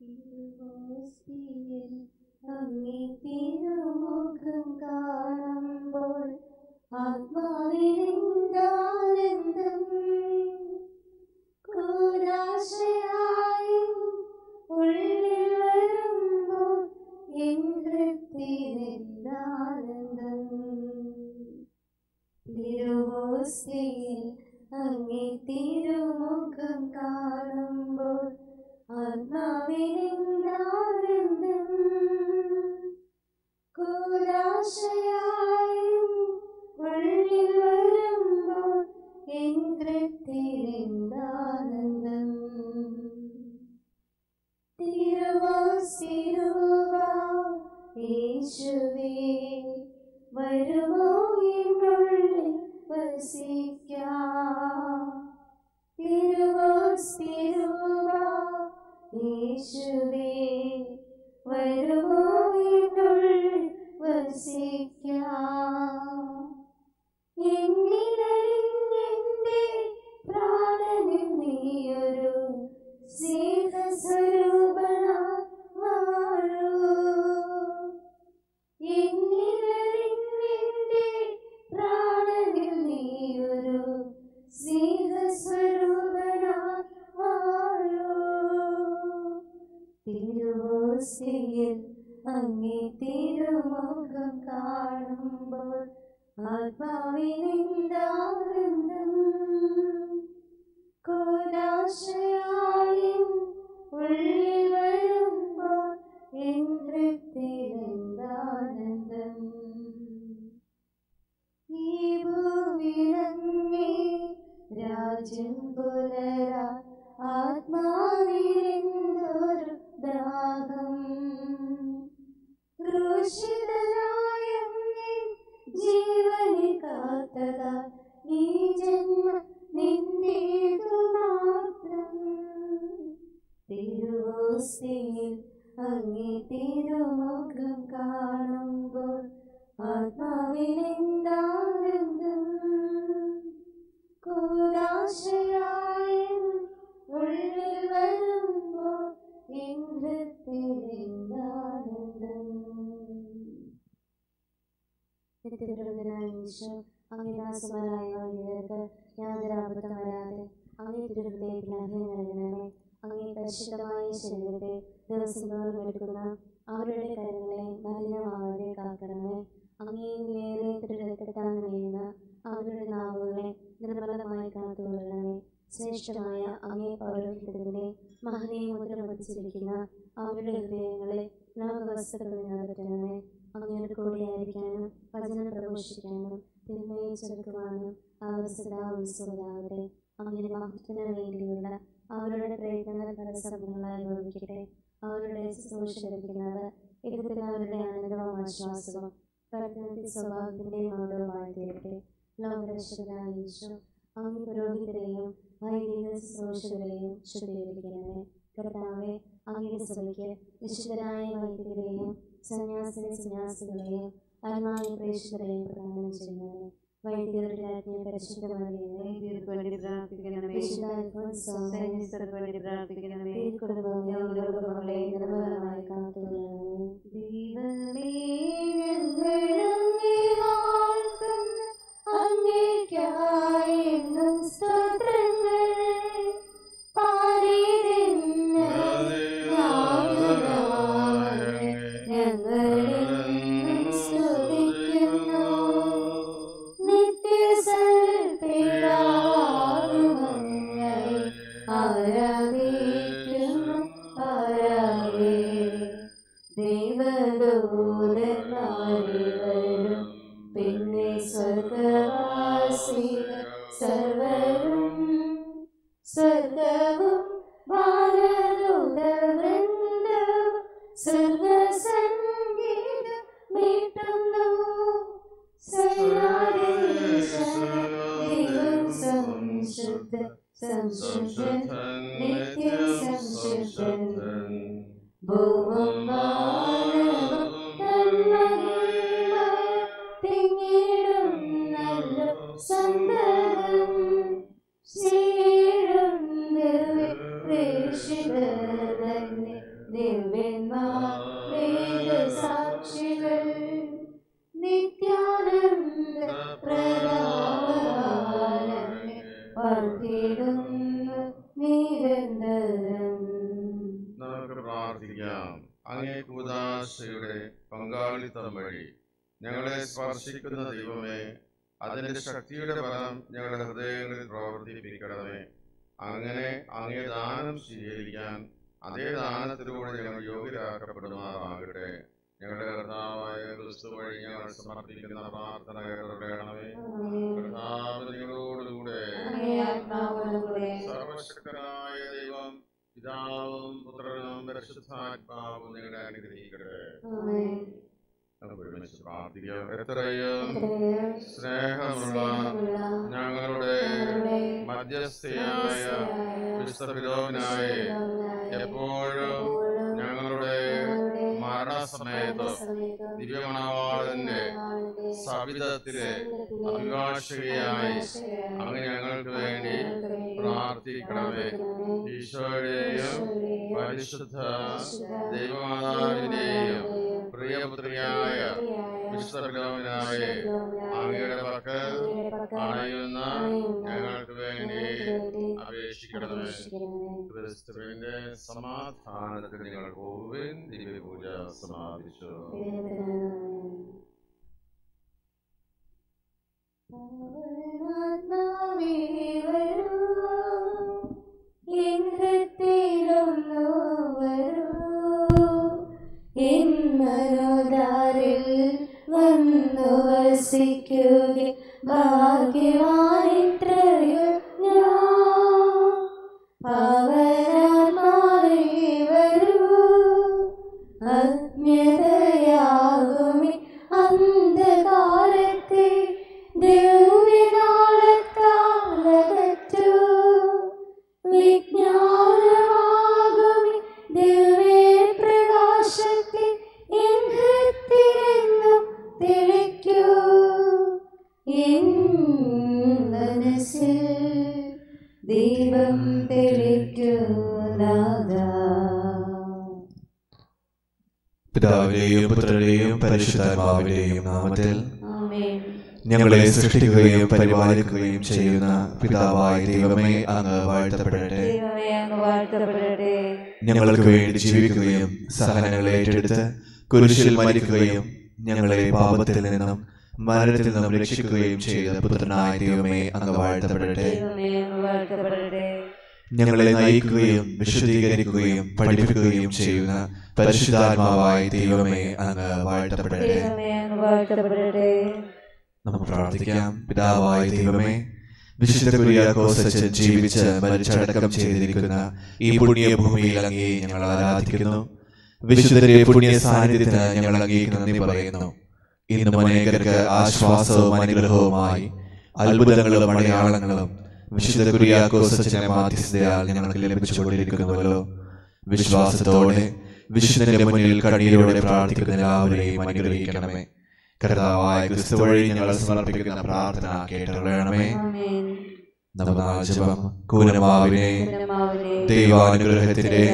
അങ്ങേ തിരുമുഖം കാണുമ്പോൾ ആത്മാവിനെന്താനന്ദം കൂരാശയായും ഉള്ളിൽ വരുമ്പോൾ എൻ ഹൃത്തിനെന്താനന്ദം തിരുവോസ്തിയിൽ അങ്ങേ തിരുമുഖം കാണുമ്പോൾ ആത്മാവിനെന്താനന്ദം കൂരാശയായും ഉള്ളിൽ വരുമ്പോൾ എൻ കൃത്തിനെന്താനന്ദം തിരുവോസിരുവ യേശുവേ വരുമോ എന്നുള്ളിൽ വസിക്കാം തിരുവോസിരുവ യേശുവേ വരുമോ എന്നുള്ളിൽ വസിക്കാം എന്നിലറിഞ്ഞെന്റെ പ്രാണനിൽ നീയൊരു സ്നേഹസ്വരൂപണ മാറൂ എന്നിലറിഞ്ഞെന്റെ പ്രാണനിൽ നീയൊരു സ്നേഹസ്വരൂപണ മാറൂ തിരുവോസ്തിയിൽ അങ്ങേ തിരുമുഖം കാണുമ്പോൾ ആത്മാവിനെന്താനന്ദം കോലാശയായും ഉള്ളിൽ വരുമ്പോൾ എൻ ഹൃത്തിലെന്താനന്ദം ഈ ഭൂവിലങ്ങേ രാജ്യം പുലരാ ആത്മാവിലെന്തൊരു ദാഹം ക്രൂശിതനായ അങ്ങേ ജീവനെ കാത്തതാ ഈ ജന്മ നിന്റേതു മാത്രം തിരുവോസ്തിയിൽ അങ്ങേ തിരുമുഖം കാണുമ്പോൾ ആത്മാവിനെന്താനന്ദം കൂരാശയായും ഉള്ളിൽ വരുമ്പോൾ എൻ ഹൃത്തിലെന്താനന്ദം തിരുവനന്തപുരം ഈശോ അംഗീകാസമാരായ വൈദ്യർക്ക് യാതൊരു അബദ്ധം വരാതെ അങ്ങേ തിരുഹൃദയത്തിൽ അഭയം നൽകണമേ അങ്ങേ പരിശുദ്ധമായ ശരീരത്തെ ദിവസം തോറും എടുക്കുന്ന അവരുടെ കരങ്ങളെ മലിനമാവാതെ കാക്കണമേ അങ്ങേയിലേറെ തിരുരക്തത്താൽ നനയുന്ന അവരുടെ നാവുകളെ നിർമ്മലമായി കാത്തുകൊള്ളണമേ ശ്രേഷ്ഠമായ അങ്ങേ പൗരോഹിത്യത്തിന്റെ മഹനീയ മുദ്ര പതിച്ചിരിക്കുന്ന അവരുടെ ഹൃദയങ്ങളെ ലോകവസ്തുക്കളിൽ നിന്ന് അകറ്റണമേ അങ്ങയുടെ കൂടെയായിരിക്കാനും വചനം പ്രഘോഷിക്കാനും തിന്മയെ ചെറുക്കുവാനും അവർ സദാ ഉത്സുകരാകട്ടെ അങ്ങനെ മഹത്വത്തിന് വേണ്ടിയുള്ള അവരുടെ പ്രയത്നങ്ങൾ പരസഫലങ്ങളായി ഭവിക്കട്ടെ അവരുടെ ശുശ്രൂഷ ലഭിക്കുന്നവർ ഇടത്തിൽ അവരുടെ ആനന്ദവും ആശ്വാസവും പ്രകൃതി സ്വഭാവത്തിന്റെ മൗഢവുമായി തീരട്ടെ ലോകരക്ഷകനായ യേശു അങ്ങ് പുരോഹിതരെയും വൈദിക ശുശ്രൂഷകരെയും ശുദ്ധീകരിക്കണമേ കർത്താവെ അങ്ങയുടെ സഭയ്ക്ക് വിശുദ്ധരായ വൈദികരെയും സന്യാസിനി സന്യാസികളെയും ആത്മായ പ്രേക്ഷിതരെയും പ്രദാനം ചെയ്യുന്നവരെ വൈദികരുടെ രാജ്ഞി പരിശുദ്ധമാരികളെ വൈദ്യർക്ക് വേണ്ടി പ്രാർത്ഥിക്കണമേ വിശുദ്ധ അൽഫോൻസോം സൈനികർക്ക് വേണ്ടി പ്രാർത്ഥിക്കണമേ കുടുംബങ്ങളെയും ലോകങ്ങളെ നിർമ്മലമായി കാത്തുകൊള്ളണമേ ദൈവമേ ഞങ്ങളങ്ങേ വാഴ്ത്തുന്നു അങ്ങേയ്ക്കായെന്നും സ്തോത്രങ്ങൾ പാരിതിന്ന് നാഥനാമേ ഞങ്ങളെന്നും സ്തുതിക്കുന്നു നിത്യസൽപിതാവാകുമങ്ങയെ ആരാധിക്കുന്നു ആരാധേ ദൈവദൂതന്മാരിവരും പിന്നെ സ്വർഗവാസികൾ സർവരും സ്വർഗവും ഭാരതവൃന്ദവും സ്വർഗസംഗീതം മീട്ടുന്നു ദൈവം സംശുദ്ധ സംശുദ്ധൻ നിത്യ സംശുദ്ധൻ ഭൂവും വാനവും തന്മഹിമ തിങ്ങിടും നല്ല സന്തതം ശ്രീടും പ്രേക്ഷിതന്നെ വർദ്ധിടുന്നു നിരന്തരം നമുക്ക് പ്രാർത്ഥിക്കാം അങ്ങേ കൂതാശയുടെ പങ്കാളിത്തം വഴി ഞങ്ങളെ സ്പർശിക്കുന്ന ദൈവമേ അതിന്റെ ശക്തിയുടെ ഫലം ഞങ്ങളുടെ ഹൃദയങ്ങളിൽ പ്രവർത്തിപ്പിക്കണമേ അങ്ങനെ അങ്ങേ ദാനം സ്വീകരിക്കാൻ അതേ ദാനത്തിലൂടെ ഞങ്ങൾ യോഗ്യരാക്കപ്പെടുമാറാകട്ടെ ഞങ്ങളുടെ കർത്താവായ ക്രിസ്തു വഴി ഞങ്ങൾ സമർപ്പിക്കുന്ന പ്രാർത്ഥന കേട്ടറിയണമേ കർത്താവ് നിങ്ങളോടുകൂടെ അങ്ങേ ആത്മാവോടുകൂടെ സർവശക്തനായ ദൈവം പിതാവും പുത്രനും പരിശുദ്ധാത്മാവും നിങ്ങളെ അനുഗ്രഹിക്കട്ടെ ആമേൻ. നമുക്ക് ഒരുമിച്ച് പ്രാർത്ഥിക്കാം എത്രയും ഇത്രയും സ്നേഹമുള്ള സ്നേഹമുള്ള ഞങ്ങളുടെ ഞങ്ങളുടെ മധ്യസ്ഥയായ വിശുദ്ധ പിതാവിനായ എപ്പോഴും ഞങ്ങളുടെ മരണസമയത്ത് ദിവ്യമണവാളന്റെ സവിധത്തിലെ അഭിഭാഷകയായി അങ്ങ് ഞങ്ങൾക്ക് വേണ്ടി പ്രാർത്ഥിക്കണമേ ഈശോയുടെയും പരിശുദ്ധ ദൈവമാതാവിന്റെയും പ്രിയപുത്രിയായ വിശുദ്ധപിതാവിനായ അങ്ങയുടെ പക്കൽ അണയുന്ന ഞങ്ങൾക്ക് വേണ്ടി അപേക്ഷിക്കണമേ ക്രിസ്തുവിന്റെ സമാധാനത്തിൽ നിങ്ങൾ പോകുവിൻ ദിവ്യപൂജ സമാപിച്ചു മനോദാരിൽ വന്നു വസിക്കുക ഭാഗ്യവാനിത്രയോ ഞാൻ പവനാത്മാവേ വരൂ അജ്ഞതയാകുമി അന്ധകാരത്തെ ദിവ്യനാളത്താലകറ്റു വിജ്ഞാനമാകുമി ദിവ്യപ്രകാശത്തെ എൻ ഹൃത്തിലെന്നും തെളിക്കൂ എൻ മനസ്സിൽ ദീപം തെളിക്കൂ നാദാ പിതാവിന്റെയും പുത്രന്റെയും പരിശുദ്ധാത്മാവിന്റെയും നാമത്തിൽ ആമേൻ ഞങ്ങളെ സൃഷ്ടിക്കുകയും പരിപാലിക്കുകയും ചെയ്യുന്ന പിതാവായ ദൈവമേ അങ്ങ് വാഴ്ത്തപ്പെടട്ടെ ദൈവമേ അങ്ങ് വാഴ്ത്തപ്പെടട്ടെ ഞങ്ങൾക്ക് വേണ്ടി ജീവിക്കുകയും സഹനങ്ങളെ ഏറ്റെടുത്ത് കുരിശിൽ മരിക്കുകയും ഞങ്ങളെ പാപത്തിൽ നിന്നും മരണത്തിൽ നിന്നും രക്ഷിക്കുകയും ചെയ്ത പുത്രനായ ദൈവമേ അങ്ങ് വാഴ്ത്തപ്പെടട്ടെ ദൈവമേ അങ്ങ് വാഴ്ത്തപ്പെടട്ടെ ഞങ്ങളെ നയിക്കുകയും വിശദീകരിക്കുകയും പഠിപ്പിക്കുകയും ചെയ്യുന്ന പരിശുദ്ധാത്മാവായ ദൈവമേ അങ്ങ് വാഴ്ത്തപ്പെടട്ടെ ദൈവമേ അങ്ങ് വാഴ്ത്തപ്പെടട്ടെ നമുക്ക് പ്രാർത്ഥിക്കാം പിതാവായ ദൈവമേ വിശുദ്ധ കുര്യാക്കോസച്ചൻ ജീവിച്ച് മരിച്ചടക്കം ചെയ്തിരിക്കുന്ന ഈ പുണ്യഭൂമിയിൽ അങ്ങേ ഞങ്ങൾ ആരാധിക്കുന്നു വിശുദ്ധരെ പുണ്യ സാന്നിധ്യത്തിന് ഞങ്ങൾ അങ്ങേക്ക് നന്ദി പറയുന്നു ഇന്നും അനേകർക്ക് ആശ്വാസവും അനുഗ്രഹവുമായി അത്ഭുതങ്ങളും അടയാളങ്ങളും വിശുദ്ധ കുര്യാക്കോസച്ചനെ മാധ്യസ്ഥയാൽ ഞങ്ങൾക്ക് ലഭിച്ചുകൊണ്ടിരിക്കുന്നുവല്ലോ വിശ്വാസത്തോടെ വിശുദ്ധന്റെ മുന്നിൽ കണ്ണീരോടെ പ്രാർത്ഥിക്കുന്ന എല്ലാവരെയും അനുഗ്രഹിക്കണമേ കർത്താവായ ക്രിസ്തു വഴി ഞങ്ങൾ സമർപ്പിക്കുന്ന പ്രാർത്ഥന കേട്ടറിയണമേ ആമേൻ നവനാജപം കൂനമാവിനെ പുനമാവിനെ ദൈവാനുഗ്രഹത്തിന്റെ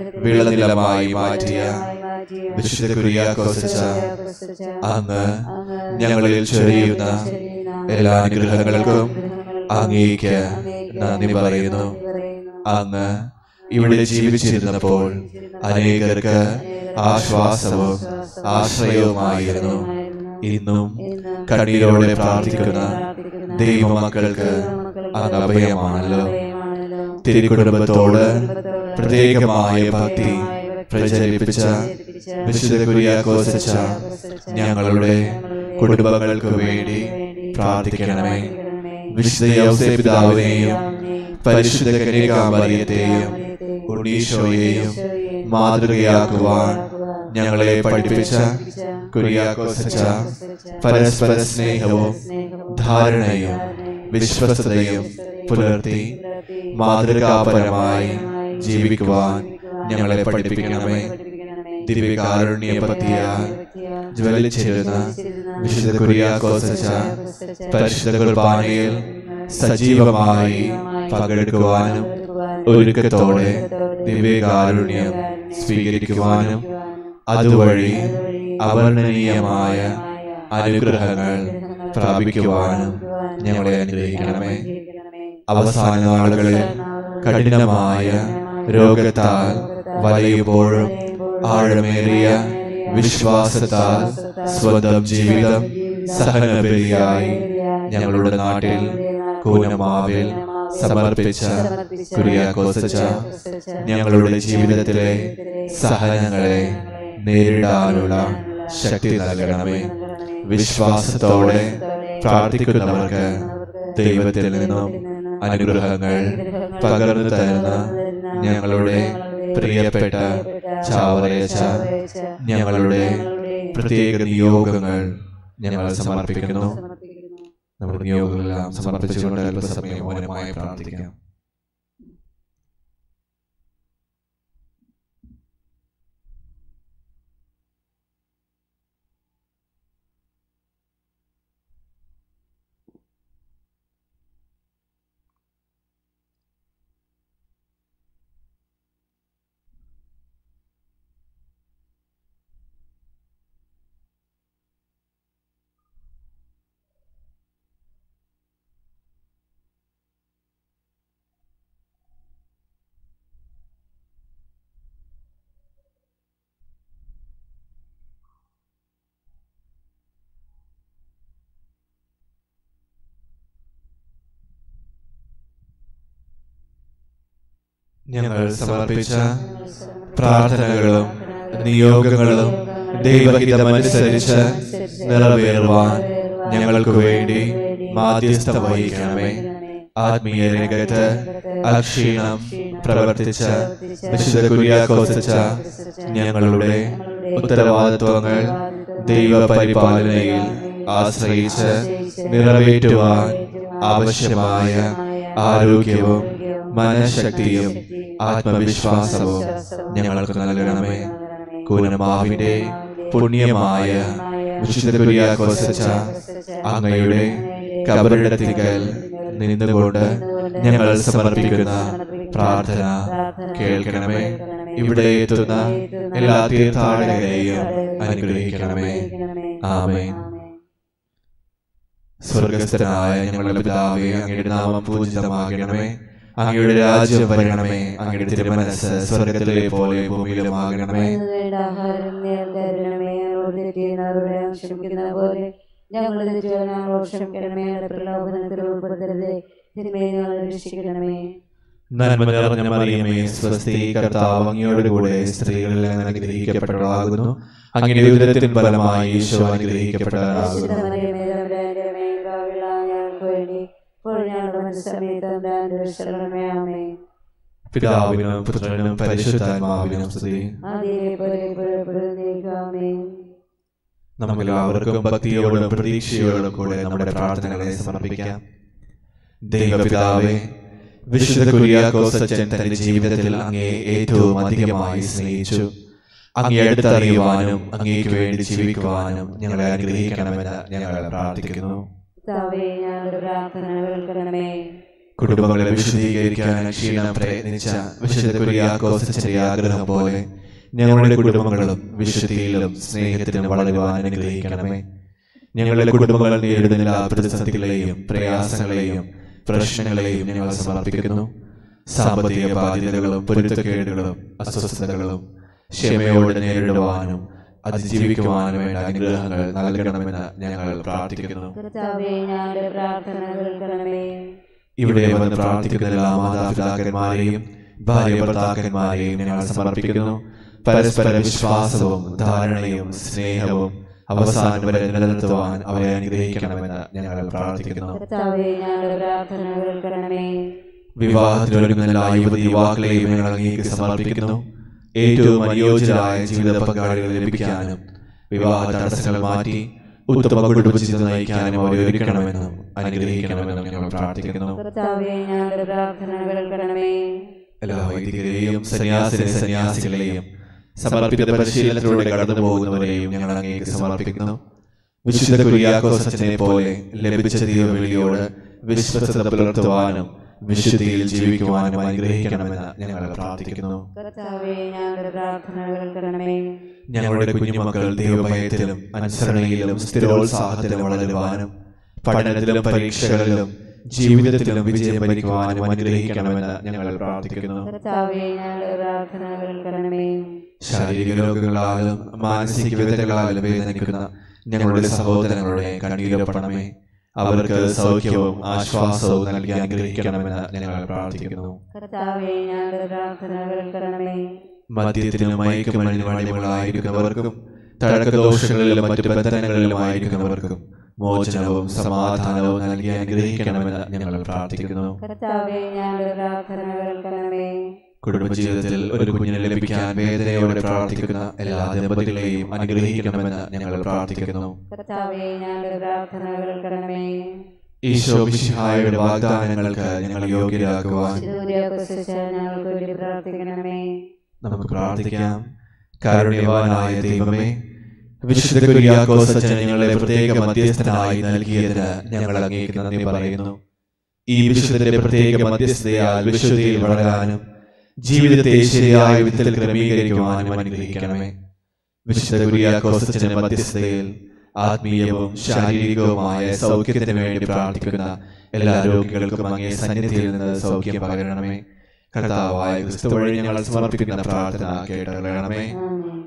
വിളനിലമായി മാറ്റിയ മാറ്റിയ വിശുദ്ധ കുര്യാക്കോസച്ച ക്രിസ്തുച്ച അങ്ങ് അങ്ങ് ഞങ്ങളിൽ ചൊരിയുന്ന ചൊരിയുന്ന എല്ലാ അനുഗ്രഹങ്ങൾക്കും അനുഗ്രഹങ്ങൾക്കും അങ്ങേക്ക് അങ്ങേക്ക് നന്ദി പറയുന്നു നന്ദി പറയുന്നു. അങ്ങ് ഇവിടെ ജീവിച്ചിരുന്നപ്പോൾ അനേകർക്ക് ആശ്വാസവും ആശ്രയവുമായിരുന്നു ഇന്നും ഇന്നും കണ്ണീരോടെ പ്രാർത്ഥിക്കുന്ന പ്രാർത്ഥിക്കുന്ന ദൈവമക്കൾക്ക് അങ്ങ് അഭയമാണല്ലോ അഭയമാണല്ലോ. തിരുക്കുടുംബത്തോട് കുടുംബത്തോട് പ്രത്യേകമായ ഭക്തി പ്രചരിപ്പിച്ച വിശുദ്ധ കുര്യാക്കോസച്ച ഞങ്ങളുടെ കുടുംബങ്ങൾക്ക് വേണ്ടി പ്രാർത്ഥിക്കണമേ വിശുദ്ധ യൗസേ പിതാവിനെയും പരിശുദ്ധ കന്യകാമറിയത്തെയും ഉണ്ണീശോയെയും മാതൃകയാക്കുവാൻ ഞങ്ങളെ പഠിപ്പിച്ച കുര്യാക്കോസച്ച പരസ്പര സ്നേഹവും ധാരണയും വിശ്വസ്തതയും പുലർത്തി മാതൃകാപരമായി ജീവിക്കുവാൻ ഞങ്ങളെ പഠിപ്പിക്കണമേ ദിവ്യകാരുണ്യ ഭക്തിയാൽ ജ്വലിച്ചിരുന്ന വിശുദ്ധ കുര്യാക്കോസച്ച പരിശുദ്ധ കുർബാനയിൽ സജീവമായി പങ്കെടുക്കുവാനും ഒരുക്കത്തോടെ ദിവ്യകാരുണ്യം സ്വീകരിക്കുവാനും അതുവഴി അവർണ്ണനീയമായ അനുഗ്രഹങ്ങൾ പ്രാപിക്കുവാനും ഞങ്ങളെ അനുഗ്രഹിക്കണമേ അവസാന നാളുകളിൽ കഠിനമായ രോഗത്താൽ വലയുമ്പോഴും ആഴമേറിയ വിശ്വാസത്താൽ സ്വന്തം ജീവിതം സഹനബലിയായി ഞങ്ങളുടെ നാട്ടിൽ കൂനമാവിൽ സമർപ്പിച്ച കുര്യാക്കോസച്ച ഞങ്ങളുടെ ജീവിതത്തിലെ സഹനങ്ങളെ നേരിടാനുള്ള ശക്തി നൽകണമേ വിശ്വാസത്തോടെ പ്രാർത്ഥിക്കുന്നവർക്ക് ദൈവത്തിൽ നിന്നും അനുഗ്രഹങ്ങൾ പകർന്നു തരുന്ന ഞങ്ങളുടെ പ്രിയപ്പെട്ട ചാവറയച്ച ഞങ്ങളുടെ പ്രത്യേക നിയോഗങ്ങൾ ഞങ്ങൾ സമർപ്പിക്കുന്നു നമ്മുടെ നിയോഗങ്ങളെല്ലാം സമർപ്പിച്ചുകൊണ്ട് അല്പസമയം മൗനമായി പ്രാർത്ഥിക്കാം ഞങ്ങൾ സമർപ്പിച്ച പ്രാർത്ഥനകളും നിയോഗങ്ങളും ദൈവഹിതമനുസരിച്ച് നിറവേറുവാൻ ഞങ്ങൾക്ക് വേണ്ടി മാധ്യസ്ഥ വഹിക്കണമേ ആത്മീയ രംഗത്ത് അക്ഷീണം പ്രവർത്തിച്ച വിശുദ്ധ കുര്യാക്കോസിച്ച ഞങ്ങളുടെ ഉത്തരവാദിത്വങ്ങൾ ദൈവപരിപാലനയിൽ ആശ്രയിച്ച് നിറവേറ്റുവാൻ ആവശ്യമായ ആരോഗ്യവും മനഃശക്തിയും ആത്മവിശ്വാസവും ഞങ്ങൾക്ക് നൽകണമേ കൂനമാവിന്റെ പുണ്യമായ വിശുദ്ധ കുര്യാക്കോസിച്ച അങ്ങയുടെ കബറിടത്തിങ്കൽ നിന്നുകൊണ്ട് ഞങ്ങൾ സമർപ്പിക്കുന്ന പ്രാർത്ഥന കേൾക്കണമേ ഇവിടെ എത്തുന്ന എല്ലാ തീർത്ഥാടകരെയും അനുഗ്രഹിക്കണമേ ആമേൻ സ്വർഗസ്ഥനായ ഞങ്ങളുടെ പിതാവേ അങ്ങയുടെ നാമം പൂജിതമാകണമേ അങ്ങയുടെ രാജ്യം വരണമേ അങ്ങയുടെ തിരുമനസ് സ്വർഗത്തിലെ പോലെ ഭൂമിയിലുമാകണമേ ആഹാരം നേർക്കരണമേ ഞങ്ങളോട് തെറ്റിയുന്നവരുടെ ക്ഷമിക്കുന്ന പോലെ ഞങ്ങളുടെ തെറ്റുകൾ ഞങ്ങളോട് ക്ഷമിക്കണമേ ഞങ്ങളുടെ പ്രലോഭനത്തിൽ ഉൾപ്പെടുത്തരുത് തിരുമേ ഞങ്ങളെ രക്ഷിക്കണമേ നന്മ നിറഞ്ഞ മറിയമേ സ്വസ്തി കർത്താവ് അങ്ങയോട് കൂടെ സ്ത്രീകളിൽ അങ്ങ് അനുഗ്രഹിക്കപ്പെട്ടതാകുന്നു അങ്ങയുടെ ഉദരത്തിൻ ഫലമായി ഈശോ അനുഗ്രഹിക്കപ്പെട്ടതാകുന്നു മറിയമേ തമ്പുരാന്റെ അമ്മേ, ഭാവികളായ ഞങ്ങൾക്ക് വേണ്ടി ഇപ്പോൾ ഞങ്ങളുടെ മനസ്സമേതം രക്ഷകണമേ ആമേ പിതാവിനും പുത്രനും പരിശുദ്ധാത്മാവിനും സ്തുതി ആദ്യമേ പോലെ പുറപ്പെടുന്നേക്കാമേ നമുക്കെല്ലാവർക്കും ഭക്തിയോടും പ്രതീക്ഷയോടും കൂടെ നമ്മുടെ പ്രാർത്ഥനകളെ സമർപ്പിക്കാം ദൈവപിതാവേ വിശുദ്ധ കുര്യാക്കോസച്ചൻ തന്റെ ജീവിതത്തിൽ അങ്ങേ ഏറ്റവും അധികമായി സ്നേഹിച്ചു അങ്ങേ അടുത്തറിയുവാനും അങ്ങേക്ക് വേണ്ടി ജീവിക്കുവാനും ഞങ്ങളെ അനുഗ്രഹിക്കണമെന്ന് ഞങ്ങൾ പ്രാർത്ഥിക്കുന്നു കർത്താവേ ഞങ്ങളുടെ പ്രാർത്ഥന കേൾക്കണമേ കുടുംബങ്ങളെ വിശദീകരിക്കാൻ ക്ഷീണം പ്രയത്നിച്ച വിശുദ്ധ കുര്യാക്കോസച്ചന്റെ ആഗ്രഹം പോലെ ഞങ്ങളുടെ കുടുംബങ്ങളും വിശുദ്ധിയിലും സ്നേഹത്തിലും വളരുവാൻ അനുഗ്രഹിക്കണമേ ഞങ്ങളുടെ കുടുംബങ്ങൾ നേരിടുന്ന എല്ലാ പ്രതിസന്ധികളെയും പ്രയാസങ്ങളെയും പ്രശ്നങ്ങളെയും ഞങ്ങൾ സമർപ്പിക്കുന്നു സാമ്പത്തിക ബാധ്യതകളും പൊരുത്തക്കേടുകളും അസ്വസ്ഥതകളും ക്ഷമയോടെ നേരിടുവാനും അതിജീവിക്കുവാനും വേണ്ട അനുഗ്രഹങ്ങൾ നൽകണമെന്ന് ഞങ്ങൾ പ്രാർത്ഥിക്കുന്നു കർത്താവേ ഞങ്ങളുടെ പ്രാർത്ഥന കേൾക്കണമേ ഇവിടെ വന്ന് പ്രാർത്ഥിക്കുന്ന എല്ലാ മാതാപിതാക്കന്മാരെയും ഭാര്യ ഭർത്താക്കന്മാരെയും ഞങ്ങൾ സമർപ്പിക്കുന്നു പരസ്പര വിശ്വാസവും ധാരണയും സ്നേഹവും അവസാനം വരെ നിലനിർത്തുവാൻ അവരെ അനുഗ്രഹിക്കണമെന്ന് ഞങ്ങൾ പ്രാർത്ഥിക്കുന്നു കർത്താവേ ഞങ്ങളുടെ പ്രാർത്ഥന കേൾക്കണമേ വിവാഹത്തിനൊരുങ്ങുന്ന എല്ലാ യുവതി യുവാക്കളെയും ഞങ്ങൾ അങ്ങേക്ക് സമർപ്പിക്കുന്നു ഏറ്റവും അനുയോജ്യരായ ജീവിത പങ്കാളികളെ ലഭിക്കാനും വിവാഹ തടസ്സങ്ങൾ മാറ്റി ഉത്തമ കുടുംബജീവിതം നയിക്കാനും അവരെ ഒരുക്കണമെന്നും അനുഗ്രഹിക്കണമെന്നും ഞങ്ങൾ പ്രാർത്ഥിക്കുന്നു കർത്താവേ ഞങ്ങളുടെ പ്രാർത്ഥന കേൾക്കണമേ എല്ലാ വൈദികരെയും സന്യാസിനെ സന്യാസികളെയും സമർപ്പിത പരിശീലനത്തിലൂടെ കടന്നു പോകുന്നവരെയും ഞങ്ങൾ അങ്ങേക്ക് സമർപ്പിക്കുന്നു വിശുദ്ധ കുര്യാക്കോസച്ചനെ പോലെ ലഭിച്ച ദൈവവിളിയോട് വിശ്വസത പുലർത്തുവാനും വിശുദ്ധിയിൽ ജീവിക്കുവാനും അനുഗ്രഹിക്കണമെന്ന് ഞങ്ങൾ പ്രാർത്ഥിക്കുന്നു കർത്താവേ ഞങ്ങളുടെ പ്രാർത്ഥന കേൾക്കണമേ ഞങ്ങളുടെ കുഞ്ഞുമക്കൾ ദൈവഭയത്തിലും അനുസരണയിലും സ്ഥിരോത്സാഹത്തിലും വളരുവാനും പഠനത്തിലും പരീക്ഷകളിലും ജീവിതത്തിലും വിജയം ഭരിക്കുവാനും അനുഗ്രഹിക്കണമെന്ന് ഞങ്ങൾ പ്രാർത്ഥിക്കുന്നു കർത്താവേ ഞങ്ങളുടെ പ്രാർത്ഥന കേൾക്കണമേ ശാരീരിക രോഗങ്ങളാലും മാനസിക വ്യതകളാലും വേദനിക്കുന്ന ഞങ്ങളുടെ സഹോദരങ്ങളുടെ കണ്ണീരപ്പെടണമേ അവർക്ക് സൗഖ്യവും ആശ്വാസവും നൽകി അനുഗ്രഹിക്കണമെന്ന് ഞങ്ങൾ പ്രാർത്ഥിക്കുന്നു കർത്താവേ ഞങ്ങളുടെ പ്രാർത്ഥന കേൾക്കണമേ മദ്യത്തിനും മയക്കുമരുന്നിനും അടിമകളായിരിക്കുന്നവർക്കും തഴക്കദോഷങ്ങളിലും മറ്റു ബന്ധനങ്ങളിലുമായിരിക്കുന്നവർക്കും മോചനവും സമാധാനവും നൽകി അനുഗ്രഹിക്കണമെന്ന് ഞങ്ങൾ പ്രാർത്ഥിക്കുന്നു കർത്താവേ ഞങ്ങളുടെ പ്രാർത്ഥന കേൾക്കണമേ കുടുംബജീവിതത്തിൽ ഒരു കുഞ്ഞിനെ ലഭിക്കാൻ വേദനയോടെ പ്രാർത്ഥിക്കുന്ന എല്ലാ ദമ്പതികളെയും അനുഗ്രഹിക്കണമെന്ന് ഞങ്ങൾ പ്രാർത്ഥിക്കുന്നു കർത്താവേ ഞങ്ങളുടെ പ്രാർത്ഥന കേൾക്കണമേ ഈശോ മിശിഹായുടെ വാഗ്ദാനങ്ങൾക്ക് ഞങ്ങൾ യോഗ്യരാകുവാൻ ദൂരക്കുറിച്ച് ഞങ്ങൾക്ക് വേണ്ടി പ്രാർത്ഥിക്കണമേ നമുക്ക് പ്രാർത്ഥിക്കാം കാരുണ്യവാനായ ദൈവമേ വിശുദ്ധ കുര്യാക്കോസ് അച്ഛൻ ഞങ്ങളെ പ്രത്യേക മധ്യസ്ഥനായി നൽകിയതിന് ഞങ്ങൾ അങ്ങേക്ക് നന്ദി പറയുന്നു ഈ വിശുദ്ധന്റെ പ്രത്യേക മധ്യസ്ഥതയാൽ വിശുദ്ധിയിൽ വളരാനും ജീവിതത്തെ ശരിയായ വിധത്തിൽ ക്രമീകരിക്കുവാനും അനുഗ്രഹിക്കണമേ വിശുദ്ധ കുര്യാക്കോസ് അച്ഛന്റെ മധ്യസ്ഥതയിൽ ആത്മീയവും ശാരീരികവുമായ സൗഖ്യത്തിന് വേണ്ടി പ്രാർത്ഥിക്കുന്ന എല്ലാ രോഗികൾക്കും അങ്ങേ സന്നിധിയിൽ നിന്ന് സൗഖ്യം പകരണമേ കർത്താവായ ക്രിസ്തു വഴി ഞങ്ങൾ സമർപ്പിക്കുന്ന പ്രാർത്ഥന കേട്ടറിയണമേ ആമേൻ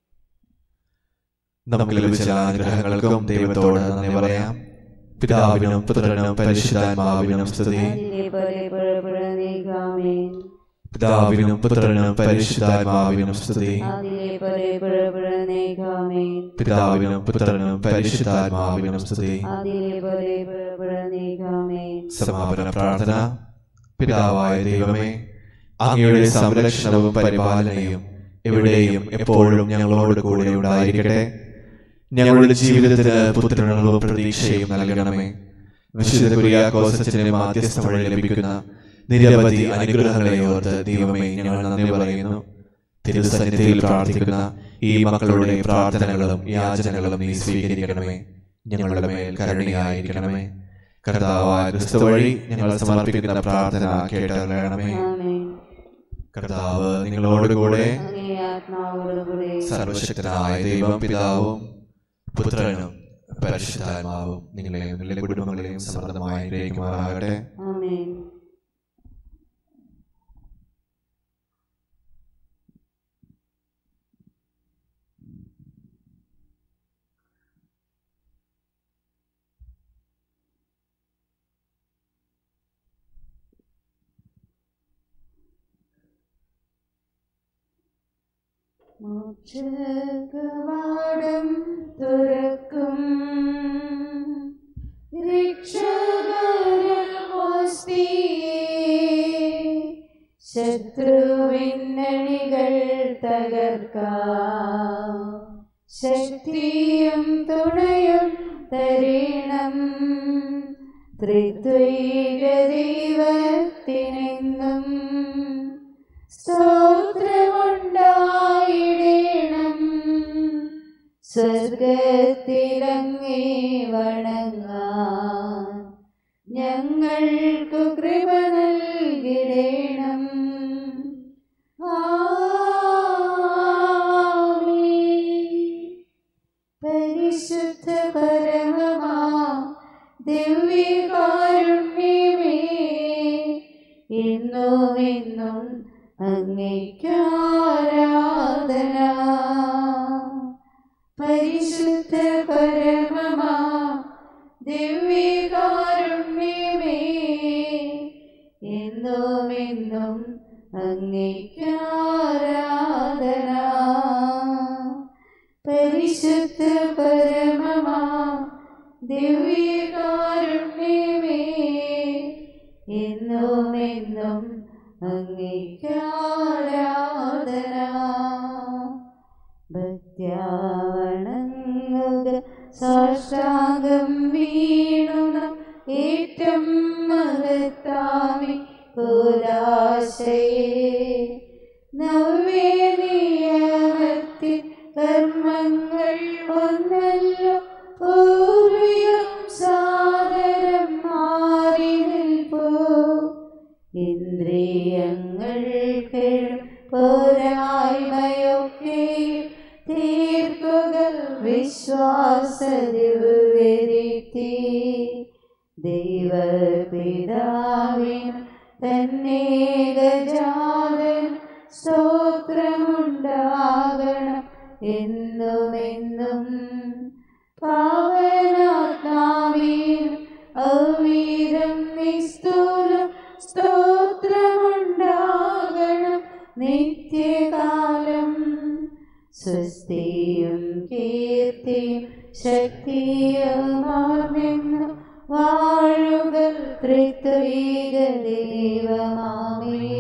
നമുക്ക് ലഭിച്ച എല്ലാ അനുഗ്രഹങ്ങൾക്കും ദൈവത്തോട് നന്ദി പറയാം പിതാവിനും പുത്രനും പരിശുദ്ധാത്മാവിനും സ്തുതി അതിലെ പോലെ പുഴപ്പുഴ നീക്കാമേൻ പിതാവിനും പുത്രനും പരിശുദ്ധാത്മാവിനും സ്തുതി അതിലെ പോലെ പുഴപ്പുഴ നീക്കാമേൻ പിതാവിനും പുത്രനും പരിശുദ്ധാത്മാവിനും സ്തുതി അതിലെ പോലെ പുഴപ്പുഴ നീക്കാമേൻ സമാപന പ്രാർത്ഥന പിതാവായ ദൈവമേ അങ്ങയുടെ സംരക്ഷണവും പരിപാലനയും എവിടെയും എപ്പോഴും ഞങ്ങളോട് കൂടെ ഉണ്ടായിരിക്കട്ടെ ഞങ്ങളുടെ ജീവിതത്തിന് പുത്രനവും പ്രതീക്ഷയും നൽകണമേ വിശുദ്ധ കുര്യാക്കോസച്ചനെ മാധ്യസ്ഥ വഴി ലഭിക്കുന്ന നിരവധി അനുഗ്രഹങ്ങളെ ഓർത്ത് ദൈവമേ ഞങ്ങൾ നന്ദി പറയുന്നു തിരുസന്നിധിയിൽ പ്രാർത്ഥിക്കുന്ന ഈ മക്കളുടെ പ്രാർത്ഥനകളും യാചനകളും നീ സ്വീകരിക്കണമേ ഞങ്ങളുടെ മേൽ കരുണയായിരിക്കണമേ കർത്താവായ ക്രിസ്തു വഴി ഞങ്ങൾ സമർപ്പിക്കുന്ന പ്രാർത്ഥന കേട്ടറിയണമേ ആമേൻ കർത്താവ് നിങ്ങളോട് കൂടെ അങ്ങേ ആത്മാവോടുകൂടെ സർവശക്തനായ ദൈവം പിതാവും പുത്രനും പരിശുദ്ധാത്മാവും നിങ്ങളെയും നിങ്ങളുടെ കുടുംബങ്ങളെയും സമൃദ്ധമായി അനുഗ്രഹിക്കുമാറാകട്ടെ ആമേൻ മോക്ഷകവാടം തുറക്കും ശത്രുവിന്നണികൾ തകർക്കാം ശക്തിയും തുണയും തരീണം ത്രിത്വൈക ദൈവത്തിനെന്നും സ്തോത്രമുണ്ടായിടേണം സ്വർഗത്തിലങ്ങേ വണങ്ങാൻ ഞങ്ങൾക്കു കൃപ നൽകിടേണം ആമേൻ. പരിശുദ്ധ പരമമാ ദിവ്യകാരുണ്യമേ എന്നും എന്നും അങ്ങേക്കാരാധന പരിശുദ്ധ പരമമാ ദിവ്യകാരുണ്യമേ എന്നും എന്നും അങ്ങേക്കാരാധന പരിശുദ്ധ പരമമാ ദിവ്യകാരുണ്യമേ എന്നും എന്നും അങ്ങേക്കാരാധന ഭക്ത്യാവണങ്ങുക സാഷ്ടാംഗം വീണുന ഏറ്റം മഹത്താമി പുരാശയേ നവ്യനിയമത്തിൽ കർമ്മങ്ങൾ ഒന്നല്ലോ പൂർവികം സാദരം മാറി നിൽപ്പൂ ദൈവപിതാവിൻ തന്നേകജാതൻ സ്തോത്രമുണ്ടാകണം എന്നുമെന്നും പാവനാത്മാവിൻ അവീരം നിസ്തുലം സ്തോത്രമുണ്ടാകണം നിത്യകാലം സ്വസ്തിയും കീർത്തിയും ശക്തിയുമാർന്നു വാഴുക ത്രിത്വീക ദൈവമാമേ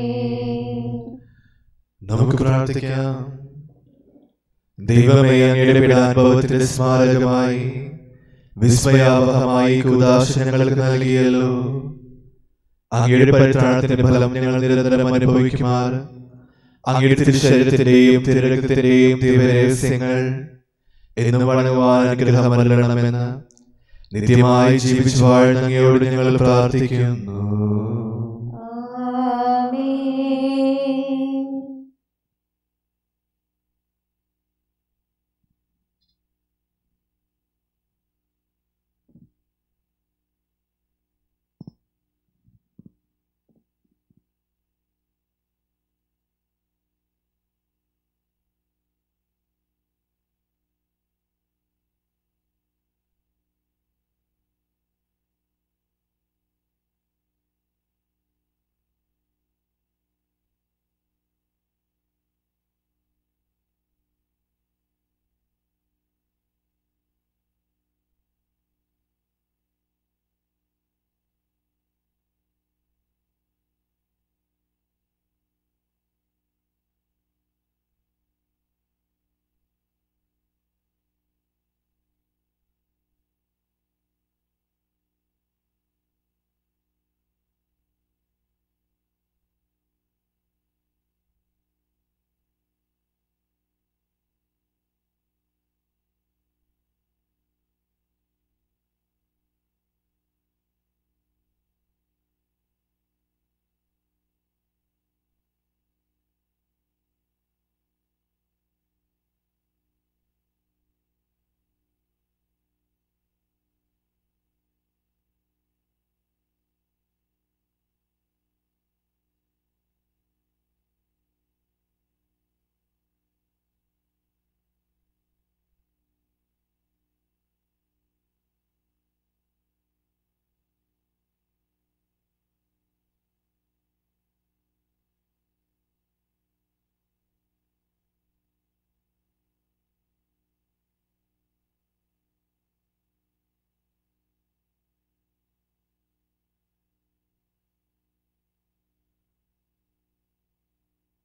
നമുക്ക് പ്രാർത്ഥിക്കാം ദൈവമേ അങ്ങയുടെ പീഡാനുഭവത്തിന്റെ സ്മാരകമായി വിസ്മയാവഹമായി കുദാശനങ്ങൾക്ക് നൽകിയല്ലോ അങ്ങയുടെ പരിത്രാണത്തിന്റെ ഫലം ഞങ്ങൾ നിരന്തരം അനുഭവിക്കുമാർ അങ്ങയുടെ തിരുശരീരത്തിന്റെയും തിരരക്തത്തിന്റെയും ദിവരഹസ്യങ്ങൾ എന്നും വണങ്ങുവാൻ അനുഗ്രഹമല്ലണമെന്ന് നിത്യമായി ജീവിച്ചു വാഴുന്ന അങ്ങയോട് ഞങ്ങൾ പ്രാർത്ഥിക്കുന്നു